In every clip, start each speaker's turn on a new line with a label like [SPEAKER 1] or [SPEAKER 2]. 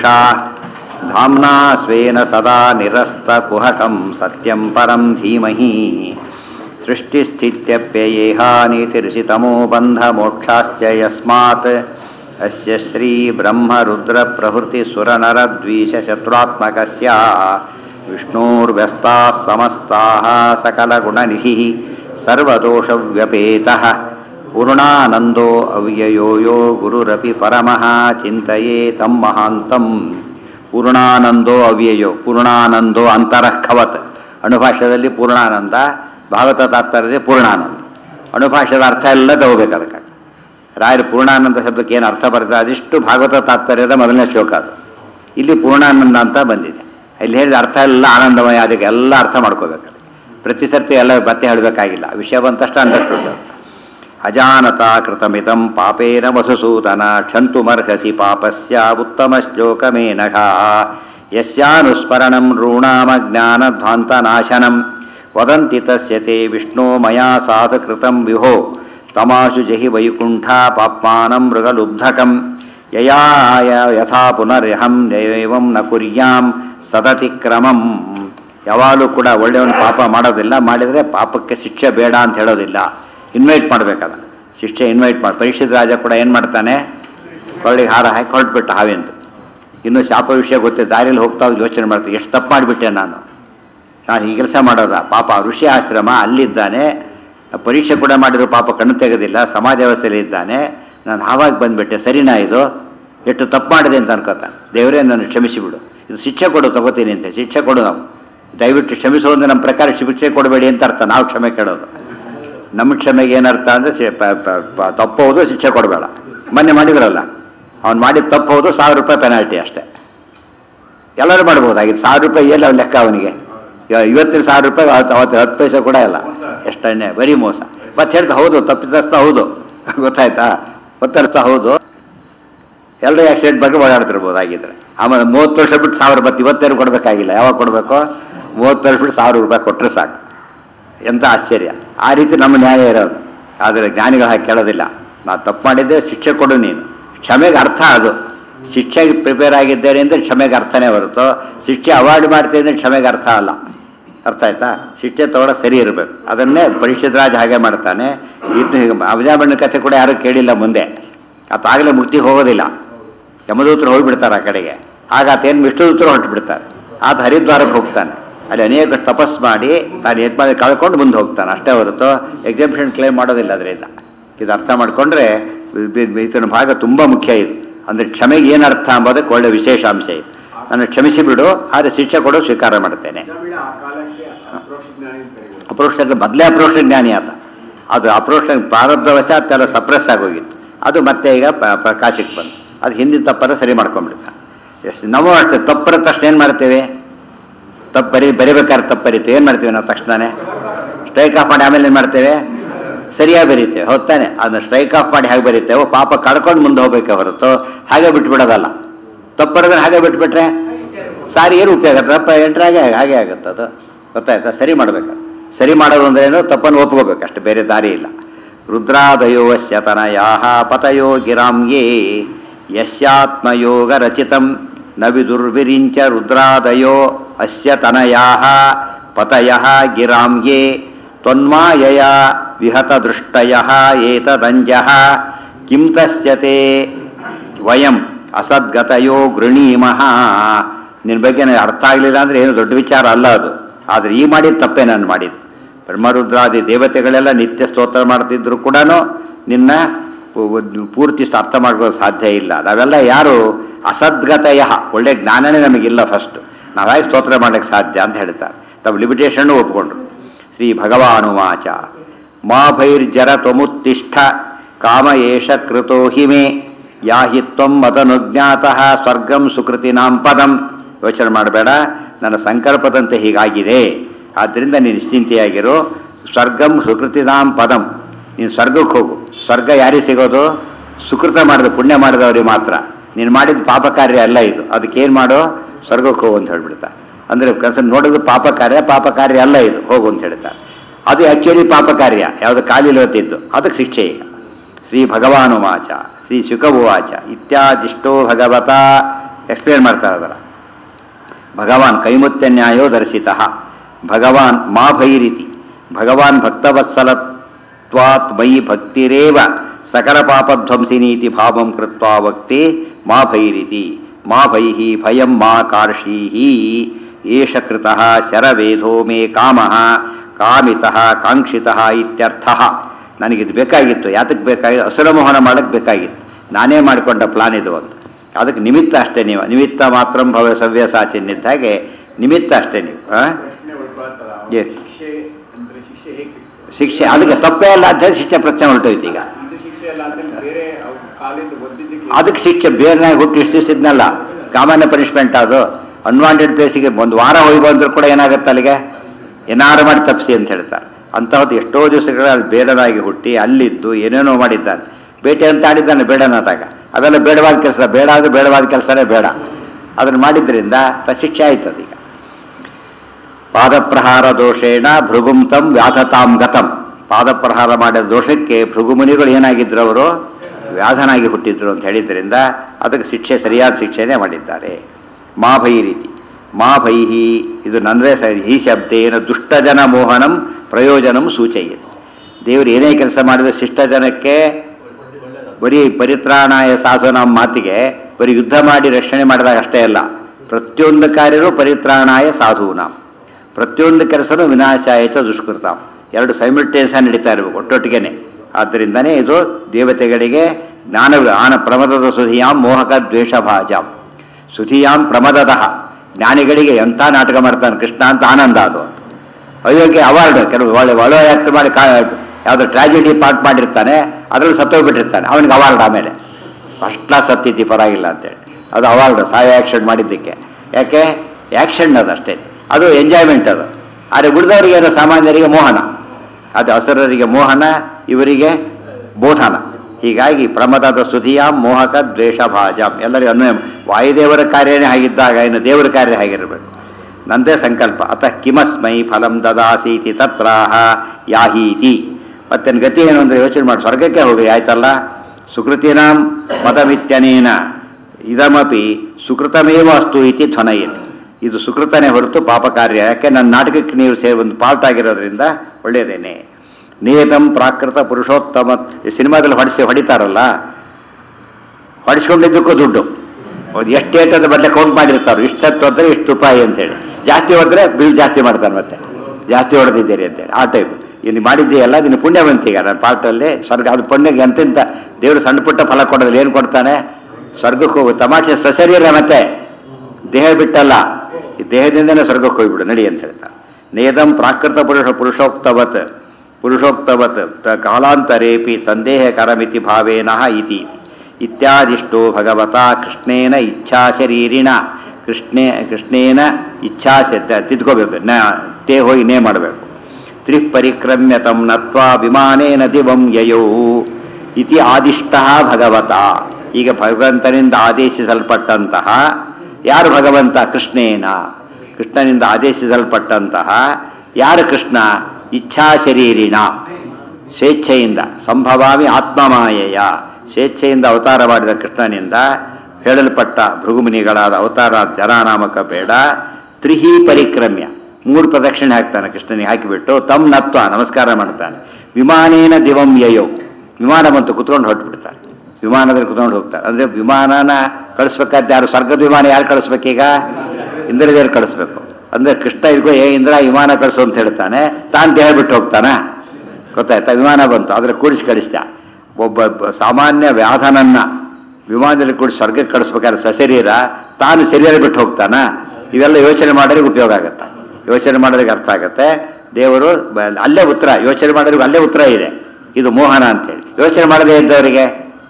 [SPEAKER 1] षा धाम्ना स्वेन सदा निरस्तकुहकं सत्यं परं धीमहि सृष्टिस्थित्यप्ययेहानीतिर्षितमो बन्धमोक्षाश्च यस्मात् अस्य श्रीब्रह्मरुद्रप्रभृतिसुरनरद्वीषशत्रुरात्मकस्य विष्णोर्व्यस्ताः समस्ताः सकलगुणनिधिः सर्वदोषव्यपेतः पूर्णानन्दो अव्ययो यो गुरुरपि परमः ಚಿಂತೆಯೇ ತಂ ಮಹಾಂತಂ ಪೂರ್ಣಾನಂದೋ ಅವ್ಯಯೋ ಪೂರ್ಣಾನಂದೋ ಅಂತರಃಖವತ್ ಅಣುಭಾಷ್ಯದಲ್ಲಿ ಪೂರ್ಣಾನಂದ ಭಾಗವತ ತಾತ್ಪರ್ಯದಲ್ಲಿ ಪೂರ್ಣಾನಂದ ಅಣುಭಾಷ್ಯದ ಅರ್ಥ ಎಲ್ಲ ತಗೋಬೇಕು ಅದಕ್ಕೆ ರಾಯರು ಪೂರ್ಣಾನಂದ ಶಬ್ದಕ್ಕೆ ಏನು ಅರ್ಥ ಬರ್ತದೆ ಅದಿಷ್ಟು ಭಾಗವತ ತಾತ್ಪರ್ಯದ ಮೊದಲನೇ ಶ್ಲೋಕ ಅದು ಇಲ್ಲಿ ಪೂರ್ಣಾನಂದ ಅಂತ ಬಂದಿದೆ ಇಲ್ಲಿ ಹೇಳಿದ ಅರ್ಥ ಎಲ್ಲ ಆನಂದಮಯ ಅದಕ್ಕೆ ಎಲ್ಲ ಅರ್ಥ ಮಾಡ್ಕೋಬೇಕು ಪ್ರತಿ ಸರ್ತಿ ಎಲ್ಲ ಮತ್ತೆ ಹೇಳಬೇಕಾಗಿಲ್ಲ ವಿಷಯ ಬಂತಷ್ಟು ಅಂಡರ್ಸ್ಟುಡ್ ಅಜಾನತಾ ಕೃತಮಿದಂ ಪಾಪೇನ ವಸುಸೂದನ ಕ್ಷಂತುಮರ್ಹಸಿ ಪಾಪಸ್ಯ ಉತ್ತಮ ಶ್ಲೋಕಮೇನಘ ಯಸ್ಯಾನುಸ್ಮರಣಂ ಋಣಾಮಜ್ಞಾನಧ್ವಾಂತನಾಶನಂ ವದಂತಿ ತಸ್ಯ ತೇ ವಿಷ್ಣೋ ಮಯಾ ಸಾಧು ಕೃತಂ ವಿಹೋ ತಮಾಶು ಜಹಿ ವೈಕುಂಠ ಪಾಪ್ಮಾನಂ ಮೃಗಲುಬ್ಧಕಂ ಯಯಾಯ ಯಥಾ ಪುನರ್ಯಹಂ ದೈವಂ ನ ಕುರ್ಯಾಂ ಸದತಿಕ್ರಮಂ ಯಾವಾಗಲೂ ಕೂಡ ಒಳ್ಳೆಯವನು ಪಾಪ ಮಾಡೋದಿಲ್ಲ ಮಾಡಿದರೆ ಪಾಪಕ್ಕೆ ಶಿಕ್ಷೆ ಬೇಡ ಅಂತ ಹೇಳೋದಿಲ್ಲ ಇನ್ವೈಟ್ ಮಾಡಬೇಕಲ್ಲ ಶಿಕ್ಷೆ ಇನ್ವೈಟ್ ಮಾಡಿ ಪರೀಕ್ಷಿತ ರಾಜ ಕೂಡ ಏನು ಮಾಡ್ತಾನೆ ಕೊಳ್ಳಿಗೆ ಹಾರ ಹಾಕಿ ಹೊರಟ್ಬಿಟ್ಟ ಹಾವೆಂದು ಇನ್ನು ಶಾಪ ವಿಷಯ ಗೊತ್ತಿದೆ ದಾರಿಯಲ್ಲಿ ಹೋಗ್ತಾ ಹೋಗಿ ಯೋಚನೆ ಮಾಡ್ತೀನಿ ಎಷ್ಟು ತಪ್ಪು ಮಾಡಿಬಿಟ್ಟೆ ನಾನು ನಾನು ಈ ಕೆಲಸ ಮಾಡೋದ ಪಾಪ ಋಷಿ ಆಶ್ರಮ ಅಲ್ಲಿದ್ದಾನೆ ಪರೀಕ್ಷೆ ಕೂಡ ಮಾಡಿರೋ ಪಾಪ ಕಣ್ಣು ತೆಗೆದಿಲ್ಲ ಸಮಾಜ ವ್ಯವಸ್ಥೆಯಲ್ಲಿ ಇದ್ದಾನೆ ನಾನು ಆವಾಗ ಬಂದುಬಿಟ್ಟೆ ಸರಿನಾ ಇದು ಎಷ್ಟು ತಪ್ಪು ಮಾಡಿದೆ ಅಂತ ಅನ್ಕೋತಾನೆ ದೇವರೇ ನಾನು ಕ್ಷಮಿಸಿಬಿಡು ಇದು ಶಿಕ್ಷೆ ಕೊಡು ತಗೋತೀನಿ ಅಂತ ಶಿಕ್ಷೆ ಕೊಡು ನಾವು ದಯವಿಟ್ಟು ಕ್ಷಮಿಸೋದು ನಮ್ಮ ಪ್ರಕಾರ ಶಿಕ್ಷೆ ಕೊಡಬೇಡಿ ಅಂತ ಅರ್ಥ ನಾವು ಕ್ಷಮೆ ಕೇಳೋದು ನಮ್ಮ ಕ್ಷಮೆಗೆ ಏನರ್ಥ ಅಂದರೆ ತಪ್ಪೋದು ಶಿಕ್ಷೆ ಕೊಡಬೇಡ ಮೊನ್ನೆ ಮಾಡಿದ್ರಲ್ಲ ಅವ್ನು ಮಾಡಿದ ತಪ್ಪೋದು ಸಾವಿರ ರೂಪಾಯಿ ಪೆನಾಲ್ಟಿ ಅಷ್ಟೇ ಎಲ್ಲರೂ ಮಾಡ್ಬೋದಾಗಿತ್ತು ಸಾವಿರ ರೂಪಾಯಿ ಎಲ್ಲ ಲೆಕ್ಕ ಅವನಿಗೆ ಇವತ್ತಿನ ಸಾವಿರ ರೂಪಾಯಿ ಅವತ್ತು ಅವತ್ತು ಹತ್ತು ಪೈಸೆ ಕೂಡ ಇಲ್ಲ ಎಷ್ಟನ್ನೇ ಬರೀ ಮೋಸ ಮತ್ತೆ ಹೇಳ್ತಾ ಹೌದು ತಪ್ಪಿತಸ್ಥ ಹೌದು ಗೊತ್ತಾಯ್ತಾ ಗೊತ್ತರ್ಥ ಹೌದು ಎಲ್ಲರೂ ಆಕ್ಸಿಡೆಂಟ್ ಬಗ್ಗೆ ಓಡಾಡ್ತಿರ್ಬೋದಾಗಿದ್ರೆ ಆಮೇಲೆ ಮೂವತ್ತು ವರ್ಷ ಬಿಟ್ಟು ಸಾವಿರ ಬತ್ತು ಇವತ್ತೇನು ಕೊಡಬೇಕಾಗಿಲ್ಲ ಯಾವಾಗ ಕೊಡಬೇಕು ಮೂವತ್ತು ವರ್ಷ ಬಿಟ್ಟು ಸಾವಿರ ರೂಪಾಯಿ ಕೊಟ್ಟರೆ ಸಾಕು ಎಂಥ ಆಶ್ಚರ್ಯ ಆ ರೀತಿ ನಮ್ಮ ನ್ಯಾಯ ಇರೋದು ಆದರೆ ಜ್ಞಾನಿಗಳು ಹಾಗೆ ಕೇಳೋದಿಲ್ಲ ನಾವು ತಪ್ಪು ಮಾಡಿದ್ದೆ ಶಿಕ್ಷೆ ಕೊಡು ನೀನು ಕ್ಷಮೆಗೆ ಅರ್ಥ ಅದು ಶಿಕ್ಷೆಗೆ ಪ್ರಿಪೇರ್ ಆಗಿದ್ದೇನೆ ಅಂದರೆ ಕ್ಷಮೆಗೆ ಅರ್ಥನೇ ಹೊರತು ಶಿಕ್ಷೆ ಅವಾಯ್ಡ್ ಮಾಡ್ತೀನಿ ಅಂದರೆ ಕ್ಷಮೆಗೆ ಅರ್ಥ ಅಲ್ಲ ಅರ್ಥ ಆಯ್ತಾ ಶಿಕ್ಷೆ ತಗೊಳ್ಳೋ ಸರಿ ಇರಬೇಕು ಅದನ್ನೇ ಪರಿಷತ್ ರಾಜ್ ಹಾಗೆ ಮಾಡ್ತಾನೆ ಇನ್ನು ಅಭಿಜಾಬಣ್ಣ ಕಥೆ ಕೂಡ ಯಾರೂ ಕೇಳಿಲ್ಲ ಮುಂದೆ ಆತಾಗಲೇ ಮುಕ್ತಿ ಹೋಗೋದಿಲ್ಲ ಯಮದೂತರು ಹೋಗಿಬಿಡ್ತಾರೆ ಆ ಕಡೆಗೆ ಆಗ ಆತೇನು ವಿಷ್ಣುದೂತರು ಹೊರಟುಬಿಡ್ತಾರೆ ಆತ ಹರಿದ್ವಾರಕ್ಕೆ ಹೋಗ್ತಾನೆ ಅಲ್ಲಿ ಅನೇಕ ತಪಸ್ ಮಾಡಿ ತಾನು ಏಟ್ ಮಾಡಿ ಕಳ್ಕೊಂಡು ಮುಂದೆ ಹೋಗ್ತಾನೆ ಅಷ್ಟೇ ಹೊರತು ಎಕ್ಸಾಮಿಷನ್ ಕ್ಲೇಮ್ ಮಾಡೋದಿಲ್ಲ ಅದರಿಂದ ಇದು ಅರ್ಥ ಮಾಡಿಕೊಂಡ್ರೆ ಈತನ ಭಾಗ ತುಂಬ ಮುಖ್ಯ ಇದು ಅಂದರೆ ಕ್ಷಮೆಗೆ ಏನು ಅರ್ಥ ಅಂಬೋದಕ್ಕೆ ಒಳ್ಳೆ ವಿಶೇಷ ಅಂಶ ಇದು ನಾನು ಕ್ಷಮಿಸಿ ಬಿಡು ಆದರೆ ಶಿಕ್ಷೆ ಕೊಡೋ ಸ್ವೀಕಾರ ಮಾಡ್ತೇನೆ ಅಪ್ರೋಕ್ಷ ಮೊದಲೇ ಅಪ್ರೋಕ್ಷ ಜ್ಞಾನಿ ಆತ ಅದು ಅಪ್ರೋಕ್ಷ ಪ್ರಾರಬ್ಧವಶಾತ್ ಎಲ್ಲ ಸಪ್ರೆಸ್ ಆಗೋಗಿತ್ತು ಅದು ಮತ್ತೆ ಈಗ ಪ್ರಕಾಶಕ್ಕೆ ಬಂತು ಅದು ಹಿಂದಿನ ತಪ್ಪರ ಸರಿ ಮಾಡ್ಕೊಂಡ್ಬಿಡ್ತ ಎಷ್ಟು ನಾವು ಅಷ್ಟೇ ತಪ್ಪರ ತಕ್ಷಣ ಏನು ಮಾಡ್ತೇವೆ ತಪ್ಪು ಬರಿ ಬರಿಬೇಕಾದ್ರೆ ತಪ್ಪು ಬರೀತೇವೆ ಏನು ಮಾಡ್ತೀವಿ ನಾವು ತಕ್ಷಣನೇ ಸ್ಟ್ರೈಕ್ ಆಫ್ ಮಾಡಿ ಆಮೇಲೆ ಏನು ಮಾಡ್ತೇವೆ ಸರಿಯಾಗಿ ಬರೀತೇವೆ ಹೊತ್ತಾನೆ ಅದನ್ನ ಸ್ಟ್ರೈಕ್ ಆಫ್ ಮಾಡಿ ಹಾಗೆ ಬರೀತೇವೆ ಪಾಪ ಕಳ್ಕೊಂಡು ಮುಂದೆ ಹೋಗ್ಬೇಕೆ ಹೊರತು ಹಾಗೆ ಬಿಟ್ಬಿಡೋದಲ್ಲ ತಪ್ಪರದ್ರೆ ಹಾಗೆ ಬಿಟ್ಬಿಟ್ರೆ ಸಾರಿ ಏನು ಉಪಯೋಗ ತಪ್ಪ ಎಂಟ್ರೆ ಹಾಗೆ ಹಾಗೆ ಆಗುತ್ತೆ ಅದು ಗೊತ್ತಾಯ್ತಾ ಸರಿ ಮಾಡಬೇಕು ಸರಿ ಮಾಡೋದು ಅಂದ್ರೆ ಏನು ತಪ್ಪನ್ನು ಒಪ್ಕೋಬೇಕು ಅಷ್ಟು ಬೇರೆ ದಾರಿ ಇಲ್ಲ ರುದ್ರಾದಯೋಶ್ಯ ತನಯಾಹ ಪತಯೋ ಗಿರಾಮ್ಯೇ ಯಸ್ಯಾತ್ಮಯೋಗ ರಚಿತಂ ನ ವಿದುರ್ವಿರಿಂಚ ರುದ್ರಾದಯೋ ಅಸ್ಯ ತನಯಾಹ ಪತಯ ಗಿರಾಮ್ಯೇ ತ್ವನ್ಮಾಯಯ ವಿಹತ ದೃಷ್ಟಯ ಏತದಂಜಃ ಕಿಂ ತಸ್ಯತೆ ವಯಂ ಅಸದ್ಗತಯೋ ಗೃಣೀಮಃ ನಿನ್ನ ಬಗ್ಗೆ ನನಗೆ ಅರ್ಥ ಆಗಲಿಲ್ಲ ಅಂದರೆ ಏನು ದೊಡ್ಡ ವಿಚಾರ ಅಲ್ಲ ಅದು ಆದರೆ ಈ ಮಾಡಿದ ತಪ್ಪೇ ನಾನು ಮಾಡಿದ್ದು ಬ್ರಹ್ಮರುದ್ರಾದಿ ದೇವತೆಗಳೆಲ್ಲ ನಿತ್ಯ ಸ್ತೋತ್ರ ಮಾಡ್ತಿದ್ರು ಕೂಡ ನಿನ್ನ ಪೂರ್ತಿ ಅರ್ಥ ಮಾಡ್ಕೊಳ್ಳೋ ಸಾಧ್ಯ ಇಲ್ಲ ನಾವೆಲ್ಲ ಯಾರು ಅಸದ್ಗತಯ ಒಳ್ಳೆ ಜ್ಞಾನನೇ ನಮಗಿಲ್ಲ ಫಸ್ಟ್ ನಾವಾಗಿ ಸ್ತೋತ್ರ ಮಾಡ್ಲಿಕ್ಕೆ ಸಾಧ್ಯ ಅಂತ ಹೇಳ್ತಾರೆ ತಮ್ಮ ಲಿಮಿಟೇಷನ್ನು ಒಪ್ಕೊಂಡ್ರು ಶ್ರೀ ಭಗವಾನುವಾಚ ಮಾ ಭೈರ್ಜರ ತ್ವಮುತ್ತಿಷ್ಠ ಕಾಮ ಏಷ ಕೃತೋ ಹಿಮೆ ಯಾಹಿ ತ್ವಂ ಮತನುಜ್ಞಾತಃ ಸ್ವರ್ಗಂ ಸುಕೃತಿನಾಂ ಪದಂ ಯೋಚನೆ ಮಾಡಬೇಡ ನನ್ನ ಸಂಕಲ್ಪದಂತೆ ಹೀಗಾಗಿದೆ ಆದ್ದರಿಂದ ನೀನು ನಿಶ್ಚಿಂತೆಯಾಗಿರು ಸ್ವರ್ಗಂ ಸುಕೃತಿನಾಂ ಪದಂ ನೀನು ಸ್ವರ್ಗಕ್ಕೆ ಹೋಗು ಸ್ವರ್ಗ ಯಾರಿಗೆ ಸಿಗೋದು ಸುಕೃತ ಮಾಡಿದ ಪುಣ್ಯ ಮಾಡಿದವ್ರಿಗೆ ಮಾತ್ರ ನೀನು ಮಾಡಿದ ಪಾಪ ಕಾರ್ಯ ಅಲ್ಲ ಇದು ಅದಕ್ಕೇನು ಮಾಡು ಸ್ವರ್ಗಕ್ಕೆ ಹೋಗು ಅಂತ ಹೇಳ್ಬಿಡ್ತಾ ಅಂದರೆ ಕನ್ಸ ನೋಡೋದು ಪಾಪ ಕಾರ್ಯ ಪಾಪ ಕಾರ್ಯ ಅಲ್ಲ ಇದು ಹೋಗು ಅಂತ ಹೇಳ್ತಾರೆ ಅದು ಆ್ಯಕ್ಚುಲಿ ಪಾಪ ಕಾರ್ಯ ಯಾವುದು ಕಾಲಿಲ್ ಹೊತ್ತಿದ್ದು ಅದಕ್ಕೆ ಶಿಕ್ಷೆ ಈಗ ಶ್ರೀ ಭಗವಾನುವಾಚ ಶ್ರೀ ಶುಕವುವಾಚ ಇತ್ಯಾದಿಷ್ಟೋ ಭಗವತ ಎಕ್ಸ್ಪ್ಲೇನ್ ಮಾಡ್ತಾ ಇದ್ದಾರೆ ಭಗವಾನ್ ಕೈಮುತ್ಯನ್ಯಾಯೋ ದರ್ಶಿತಃ ಭಗವಾನ್ ಮಾ ಭೈರಿತಿ ಭಗವಾನ್ ಭಕ್ತವತ್ಸಲತ್ವಾತ್ ಮಯಿ ಭಕ್ತಿರೇವ ಸಕಲ ಪಾಪಧ್ವಂಸಿನೀತಿ ಭಾವಂ ಕೃತ್ವಾ ವಕ್ತಿ ಮಾ ಭೈರಿತಿ ಮಾ ಭೈಹಿ ಭಯಂ ಮಾ ಕಾರ್ಷೀಹಿ ಏಷ ಕೃತಃ ಶರವೇಧೋ ಮೇ ಕಾಮಃ ಕಾಮಿತಃ ಕಾಂಕ್ಷಿತಃ ಇತ್ಯರ್ಥಃ ನನಗಿದು ಬೇಕಾಗಿತ್ತು ಯಾತಕ್ಕೆ ಬೇಕಾಗಿತ್ತು ಅಸುರಮೋಹನ ಮಾಡಕ್ಕೆ ಬೇಕಾಗಿತ್ತು ನಾನೇ ಮಾಡಿಕೊಂಡ ಪ್ಲಾನ್ ಇದು ಅಂತ ಅದಕ್ಕೆ ನಿಮಿತ್ತ ಅಷ್ಟೇ ನೀವು ನಿಮಿತ್ತ ಮಾತ್ರ ಭವ ಸವ್ಯಸಾಚಿನ್ನಿದ್ದ ಹಾಗೆ ನಿಮಿತ್ತ ಅಷ್ಟೇ ನೀವು ಆ?
[SPEAKER 2] ಪ್ರಶ್ನೆ ಉಳ್ಕೊಳ್ತದ
[SPEAKER 1] Yes.
[SPEAKER 2] ಶಿಕ್ಷೆ ಅಂದ್ರೆ ಶಿಕ್ಷೆ ಹೇಗೆ ಸಿಗ್ತದೆ
[SPEAKER 1] ಶಿಕ್ಷೆ ಅದಕ್ಕೆ ತಪ್ಪೇ ಅಲ್ಲ ಅಂತ ಹೇಳಿ ಶಿಕ್ಷೆ ಪ್ರಶ್ನೆ ಹೊರಟೋಯ್ತು ಈಗ
[SPEAKER 2] ಇದು ಶಿಕ್ಷೆ ಅಲ್ಲ ಅಂತ ಬೇರೆ ಅವ್ರ ಕಾಲಿಂದ ಒದ್ದಿದ್ದಕ್ಕೆ
[SPEAKER 1] ಅದಕ್ಕೆ ಶಿಕ್ಷೆ ಬೇರೆನಾಗಿ ಹುಟ್ಟು ಇಷ್ಟು ದಿವಸ ಇದ್ನಲ್ಲ ಕಾಮನ್ಯ ಪನಿಷ್ಮೆಂಟ್ ಅದು ಅನ್ವಾಂಟೆಡ್ ಪ್ಲೇಸಿಗೆ ಒಂದು ವಾರ ಹೋಗಿ ಬಂದ್ರು ಕೂಡ ಏನಾಗುತ್ತೆ ಅಲ್ಲಿಗೆ ಏನಾರು ಮಾಡಿ ತಪ್ಪಿಸಿ ಅಂತ ಹೇಳ್ತಾರೆ ಅಂತಹದ್ದು ಎಷ್ಟೋ ದಿವಸಗಳ ಅಲ್ಲಿ ಬೇಡನಾಗಿ ಹುಟ್ಟಿ ಅಲ್ಲಿದ್ದು ಏನೇನೋ ಮಾಡಿದ್ದಾನೆ ಬೇಟೆ ಅಂತ ಆಡಿದ್ದಾನೆ ಬೇಡನಾದಾಗ ಅವೆಲ್ಲ ಬೇಡವಾದ ಕೆಲಸ ಬೇಡ ಆದ್ರೆ ಬೇಡವಾದ ಕೆಲಸನೇ ಬೇಡ ಅದನ್ನು ಮಾಡಿದ್ರಿಂದ ತ- ಶಿಕ್ಷೆ ಆಯ್ತದ ಈಗ ಪಾದಪ್ರಹಾರ ದೋಷೇಣ ಭೃಗುಂತಂ ವ್ಯಾಧತಾಂ ಗತಂ ಪಾದಪ್ರಹಾರ ಮಾಡಿದ ದೋಷಕ್ಕೆ ಭೃಗುಮುನಿಗಳು ಏನಾಗಿದ್ರು ಅವರು ವ್ಯಾಧನಾಗಿ ಹುಟ್ಟಿದ್ರು ಅಂತ ಹೇಳಿದ್ರಿಂದ ಅದಕ್ಕೆ ಶಿಕ್ಷೆ ಸರಿಯಾದ ಶಿಕ್ಷೆನೇ ಮಾಡಿದ್ದಾರೆ ಮಾ ಭೈ ರೀತಿ ಮಾ ಭೈಹಿ ಇದು ನನ್ವೇ ಸರಿ ಈ ಶಬ್ದೇನ ದುಷ್ಟಜನ ಮೋಹನಂ ಪ್ರಯೋಜನಂ ಸೂಚಯಿದೆ ದೇವರು ಏನೇ ಕೆಲಸ ಮಾಡಿದ್ರೆ ಶಿಷ್ಟಜನಕ್ಕೆ ಬರೀ ಪರಿತ್ರಾಣಾಯ ಸಾಧು ನಮ್ಮ ಮಾತಿಗೆ ಬರೀ ಯುದ್ಧ ಮಾಡಿ ರಕ್ಷಣೆ ಮಾಡಿದಾಗ ಅಷ್ಟೇ ಅಲ್ಲ ಪ್ರತಿಯೊಂದು ಕಾರ್ಯನೂ ಪರಿತ್ರಾಣಾಯ ಸಾಧೂನಾಂ ಪ್ರತಿಯೊಂದು ಕೆಲಸನೂ ವಿನಾಶಾಯ ಚ ದುಷ್ಕೃತಾಂ ಎರಡು ಸೈಮಿಲ್ಟೇನ್ಸ್ ನಡೀತಾ ಇರಬೇಕು ಒಟ್ಟೊಟ್ಟಿಗೆನೆ ಆದ್ದರಿಂದನೇ ಇದು ದೇವತೆಗಳಿಗೆ ಜ್ಞಾನ ಆನ ಪ್ರಮದದ ಸುಧಿಯಾಂ ಮೋಹಕ ದ್ವೇಷ ಭಾಜಾಂ ಸುಧಿಯಾಂ ಪ್ರಮದದಃ ಜ್ಞಾನಿಗಳಿಗೆ ಎಂಥ ನಾಟಕ ಮಾಡ್ತಾನೆ ಕೃಷ್ಣ ಅಂತ ಆನಂದ ಅದು ಅಯೋಗ್ಯ ಅವಾರ್ಡ್ ಕೆಲವು ಒಳ್ಳೆ ಒಳ್ಳೆ ಆಕ್ಟ್ ಮಾಡಿ ಕಾ ಯಾವುದೋ ಟ್ರಾಜಿಡಿ ಪಾರ್ಟ್ ಮಾಡಿರ್ತಾನೆ ಅದರಲ್ಲಿ ಸತ್ತೋಗ್ಬಿಟ್ಟಿರ್ತಾನೆ ಅವನಿಗೆ ಅವಾರ್ಡ್ ಆಮೇಲೆ ಫಸ್ಟ್ ಕ್ಲಾಸ್ ಸತ್ತಿದ್ದಿ ಪರವಾಗಿಲ್ಲ ಅಂತೇಳಿ ಅದು ಅವಾರ್ಡ್ ಸಾಯ ಆ್ಯಕ್ಷನ್ ಮಾಡಿದ್ದಕ್ಕೆ ಯಾಕೆ ಆ್ಯಕ್ಷನ್ ಅದು ಅಷ್ಟೇ ಅದು ಎಂಜಾಯ್ಮೆಂಟ್ ಅದು ಆದರೆ ಉಳಿದವರಿಗೆ ಏನೋ ಸಾಮಾನ್ಯರಿಗೆ ಮೋಹನ ಅದು ಹಸುರರಿಗೆ ಮೋಹನ ಇವರಿಗೆ ಬೋಧನ ಹೀಗಾಗಿ ಪ್ರಮದದ ಸುಧಿಯ ಮೋಹಕ ದ್ವೇಷ ಭಾಜಾಂ ಎಲ್ಲರಿಗೂ ಅನ್ವಯ ವಾಯುದೇವರ ಕಾರ್ಯನೇ ಆಗಿದ್ದಾಗ ಇನ್ನು ದೇವರ ಕಾರ್ಯ ಆಗಿರಬೇಕು ನಂದೇ ಸಂಕಲ್ಪ ಅತಃ ಕಿಮಸ್ಮೈ ಫಲಂ ದದಾಸೀತಿ ತತ್ರಾಹ ಯಾಹೀತಿ ಮತ್ತೇನು ಗತಿ ಏನು ಅಂದರೆ ಯೋಚನೆ ಮಾಡಿ ಸ್ವರ್ಗಕ್ಕೆ ಹೋಗಿ ಆಯ್ತಲ್ಲ ಸುಕೃತಿನಾಂ ಮತಮಿತ್ಯನೇನ ಇದಮಪಿ ಸುಕೃತಮೇವ ಅಸ್ತು ಇತಿ ಧ್ವನಯತಿ ಇದು ಸುಕೃತನೇ ಹೊರತು ಪಾಪ ಕಾರ್ಯ ಯಾಕೆ ನನ್ನ ನಾಟಕಕ್ಕೆ ನೀವು ಸೇ ಒಂದು ಪಾರ್ಟ್ ಆಗಿರೋದ್ರಿಂದ ಒಳ್ಳೆಯದೇನೆ ನಿಯತಂ ಪ್ರಾಕೃತ ಪುರುಷೋತ್ತಮ ಈ ಸಿನಿಮಾದಲ್ಲಿ ಹೊಡಿಸಿ ಹೊಡಿತಾರಲ್ಲ ಹೊಡಿಸ್ಕೊಂಡಿದ್ದಕ್ಕೂ ದುಡ್ಡು ಒಂದು ಎಷ್ಟು ಏಟದ ಬದಲೆ ಕೌಂಟ್ ಮಾಡಿರ್ತಾರೆ ಇಷ್ಟತ್ತು ಹೋದ್ರೆ ಇಷ್ಟು ರೂಪಾಯಿ ಅಂತೇಳಿ ಜಾಸ್ತಿ ಹೋದ್ರೆ ಬಿಲ್ ಜಾಸ್ತಿ ಮಾಡ್ತಾನೆ ಮತ್ತೆ ಜಾಸ್ತಿ ಹೊಡೆದಿದ್ದೀರಿ ಅಂತೇಳಿ ಆ ಟೈಪ್ ಇನ್ನು ಮಾಡಿದ್ದೀಯಲ್ಲ ನಿನ್ನ ಪುಣ್ಯವಂತಿಗ ನನ್ನ ಪಾರ್ಟಲ್ಲಿ ಸ್ವರ್ಗ ಅದು ಪುಣ್ಯಕ್ಕೆ ಎಂತೆಂತ ದೇವರು ಸಣ್ಣ ಪುಟ್ಟ ಫಲ ಕೊಡೋದಿಲ್ಲ ಏನು ಕೊಡ್ತಾನೆ ಸ್ವರ್ಗಕ್ಕೆ ಹೋಗು ತಮಾಷೆ ಸಸರಿಯಲ್ಲ ಮತ್ತೆ ದೇಹ ಬಿಟ್ಟಲ್ಲ ಈ ದೇಹದಿಂದನೇ ಸ್ವರ್ಗಕ್ಕೆ ಹೋಗ್ಬಿಡು ನಡಿ ಅಂತ ಹೇಳ್ತಾನೆ ನೇದಂ ಪ್ರಾಕೃತ ಪುರುಷ ಪುರುಷೋಕ್ತವತ್ ಪುರುಷೋಕ್ತವತ್ ತ ಕಾಲಾಂತರೇಪಿ ಸಂದೇಹಕರಮಿತಿ ಭಾವೇನಃ ಇತಿ ಇತ್ಯಾದಿಷ್ಟೋ ಭಗವತ ಕೃಷ್ಣೇನ ಇಚ್ಛಾಶರೀರಿಣ ಕೃಷ್ಣೇ ಕೃಷ್ಣೇನ ಇಚ್ಛಾಶ ತಿದ್ಕೋಬೇಕು ನ ತೇ ಹೋಗಿ ನೇ ಮಾಡಬೇಕು ತ್ರಿಃ ಪರಿಕ್ರಮ್ಯ ತಂ ನತ್ವಾ ವಿಮಾನೇನ ದಿವಂ ಯಯೌ ಇತಿ ಆದಿಷ್ಟ ಭಗವತ ಈಗ ಭಗವಂತನಿಂದ ಆದೇಶಿಸಲ್ಪಟ್ಟಂತಹ ಯಾರು ಭಗವಂತ ಕೃಷ್ಣೇನ ಕೃಷ್ಣನಿಂದ ಆದೇಶಿಸಲ್ಪಟ್ಟಂತಹ ಯಾರು ಕೃಷ್ಣ ಇಚ್ಛಾಶರೀರಿಣ ಸ್ವೇಚ್ಛೆಯಿಂದ ಸಂಭವಾಮಿ ಆತ್ಮಮಾಯೆಯ ಸ್ವೇಚ್ಛೆಯಿಂದ ಅವತಾರ ಮಾಡಿದ ಕೃಷ್ಣನಿಂದ ಹೇಳಲ್ಪಟ್ಟ ಭೃಗುಮುನಿಗಳಾದ ಅವತಾರ ಜನಾನಾಮಕ ಬೇಡ ತ್ರಿಹಿ ಪರಿಕ್ರಮ್ಯ ಮೂರು ಪ್ರದಕ್ಷಿಣೆ ಹಾಕ್ತಾನೆ ಕೃಷ್ಣನಿಗೆ ಹಾಕಿಬಿಟ್ಟು ತಮ್ ನತ್ವ ನಮಸ್ಕಾರ ಮಾಡ್ತಾನೆ ವಿಮಾನೇನ ದಿವಂ ಯಯೋ ವಿಮಾನ ಬಂತು ಕುತ್ಕೊಂಡು ಹೊರಟ್ಬಿಡ್ತಾನೆ ವಿಮಾನದಲ್ಲಿ ಕುತ್ಕೊಂಡು ಹೋಗ್ತಾರೆ ಅಂದ್ರೆ ವಿಮಾನನ ಕಳಿಸ್ಬೇಕಾದ ಯಾರು ಸ್ವರ್ಗದ ವಿಮಾನ ಯಾರು ಕಳಿಸ್ಬೇಕೀಗ ಇಂದ್ರದೇವ್ರು ಕಳಿಸ್ಬೇಕು ಅಂದ್ರೆ ಕೃಷ್ಣ ಇದ್ಕೋ ಏ ಇಂದ್ರ ವಿಮಾನ ಕಳಿಸು ಅಂತ ಹೇಳ್ತಾನೆ ತಾನು ದೇಹ ಬಿಟ್ಟು ಹೋಗ್ತಾನ ಗೊತ್ತಾಯ್ತಾ ವಿಮಾನ ಬಂತು ಅದ್ರ ಕೂಡಿಸಿ ಕಳಿಸ್ದ ಒಬ್ಬ ಬ- ಸಾಮಾನ್ಯ ವ್ಯಾಧನನ್ನ ವಿಮಾನದಲ್ಲಿ ಕೂಡಿಸಿ ಸ್ವರ್ಗಕ್ಕೆ ಕಳಿಸ್ಬೇಕಾದ್ರೆ ಸಶರೀರ ತಾನು ಶರೀರ ಬಿಟ್ಟು ಹೋಗ್ತಾನ ಇವೆಲ್ಲ ಯೋಚನೆ ಮಾಡೋರಿಗೆ ಉಪಯೋಗ ಆಗತ್ತೆ ಯೋಚನೆ ಮಾಡೋರಿಗೆ ಅರ್ಥ ಆಗತ್ತೆ ದೇವರು ಬ- ಅಲ್ಲೇ ಉತ್ತರ ಯೋಚನೆ ಮಾಡೋರಿಗೆ ಅಲ್ಲೇ ಉತ್ತರ ಇದೆ ಇದು ಮೋಹನ ಅಂತೇಳಿ ಯೋಚನೆ ಮಾಡದೇ ಇದ್ದವರಿಗೆ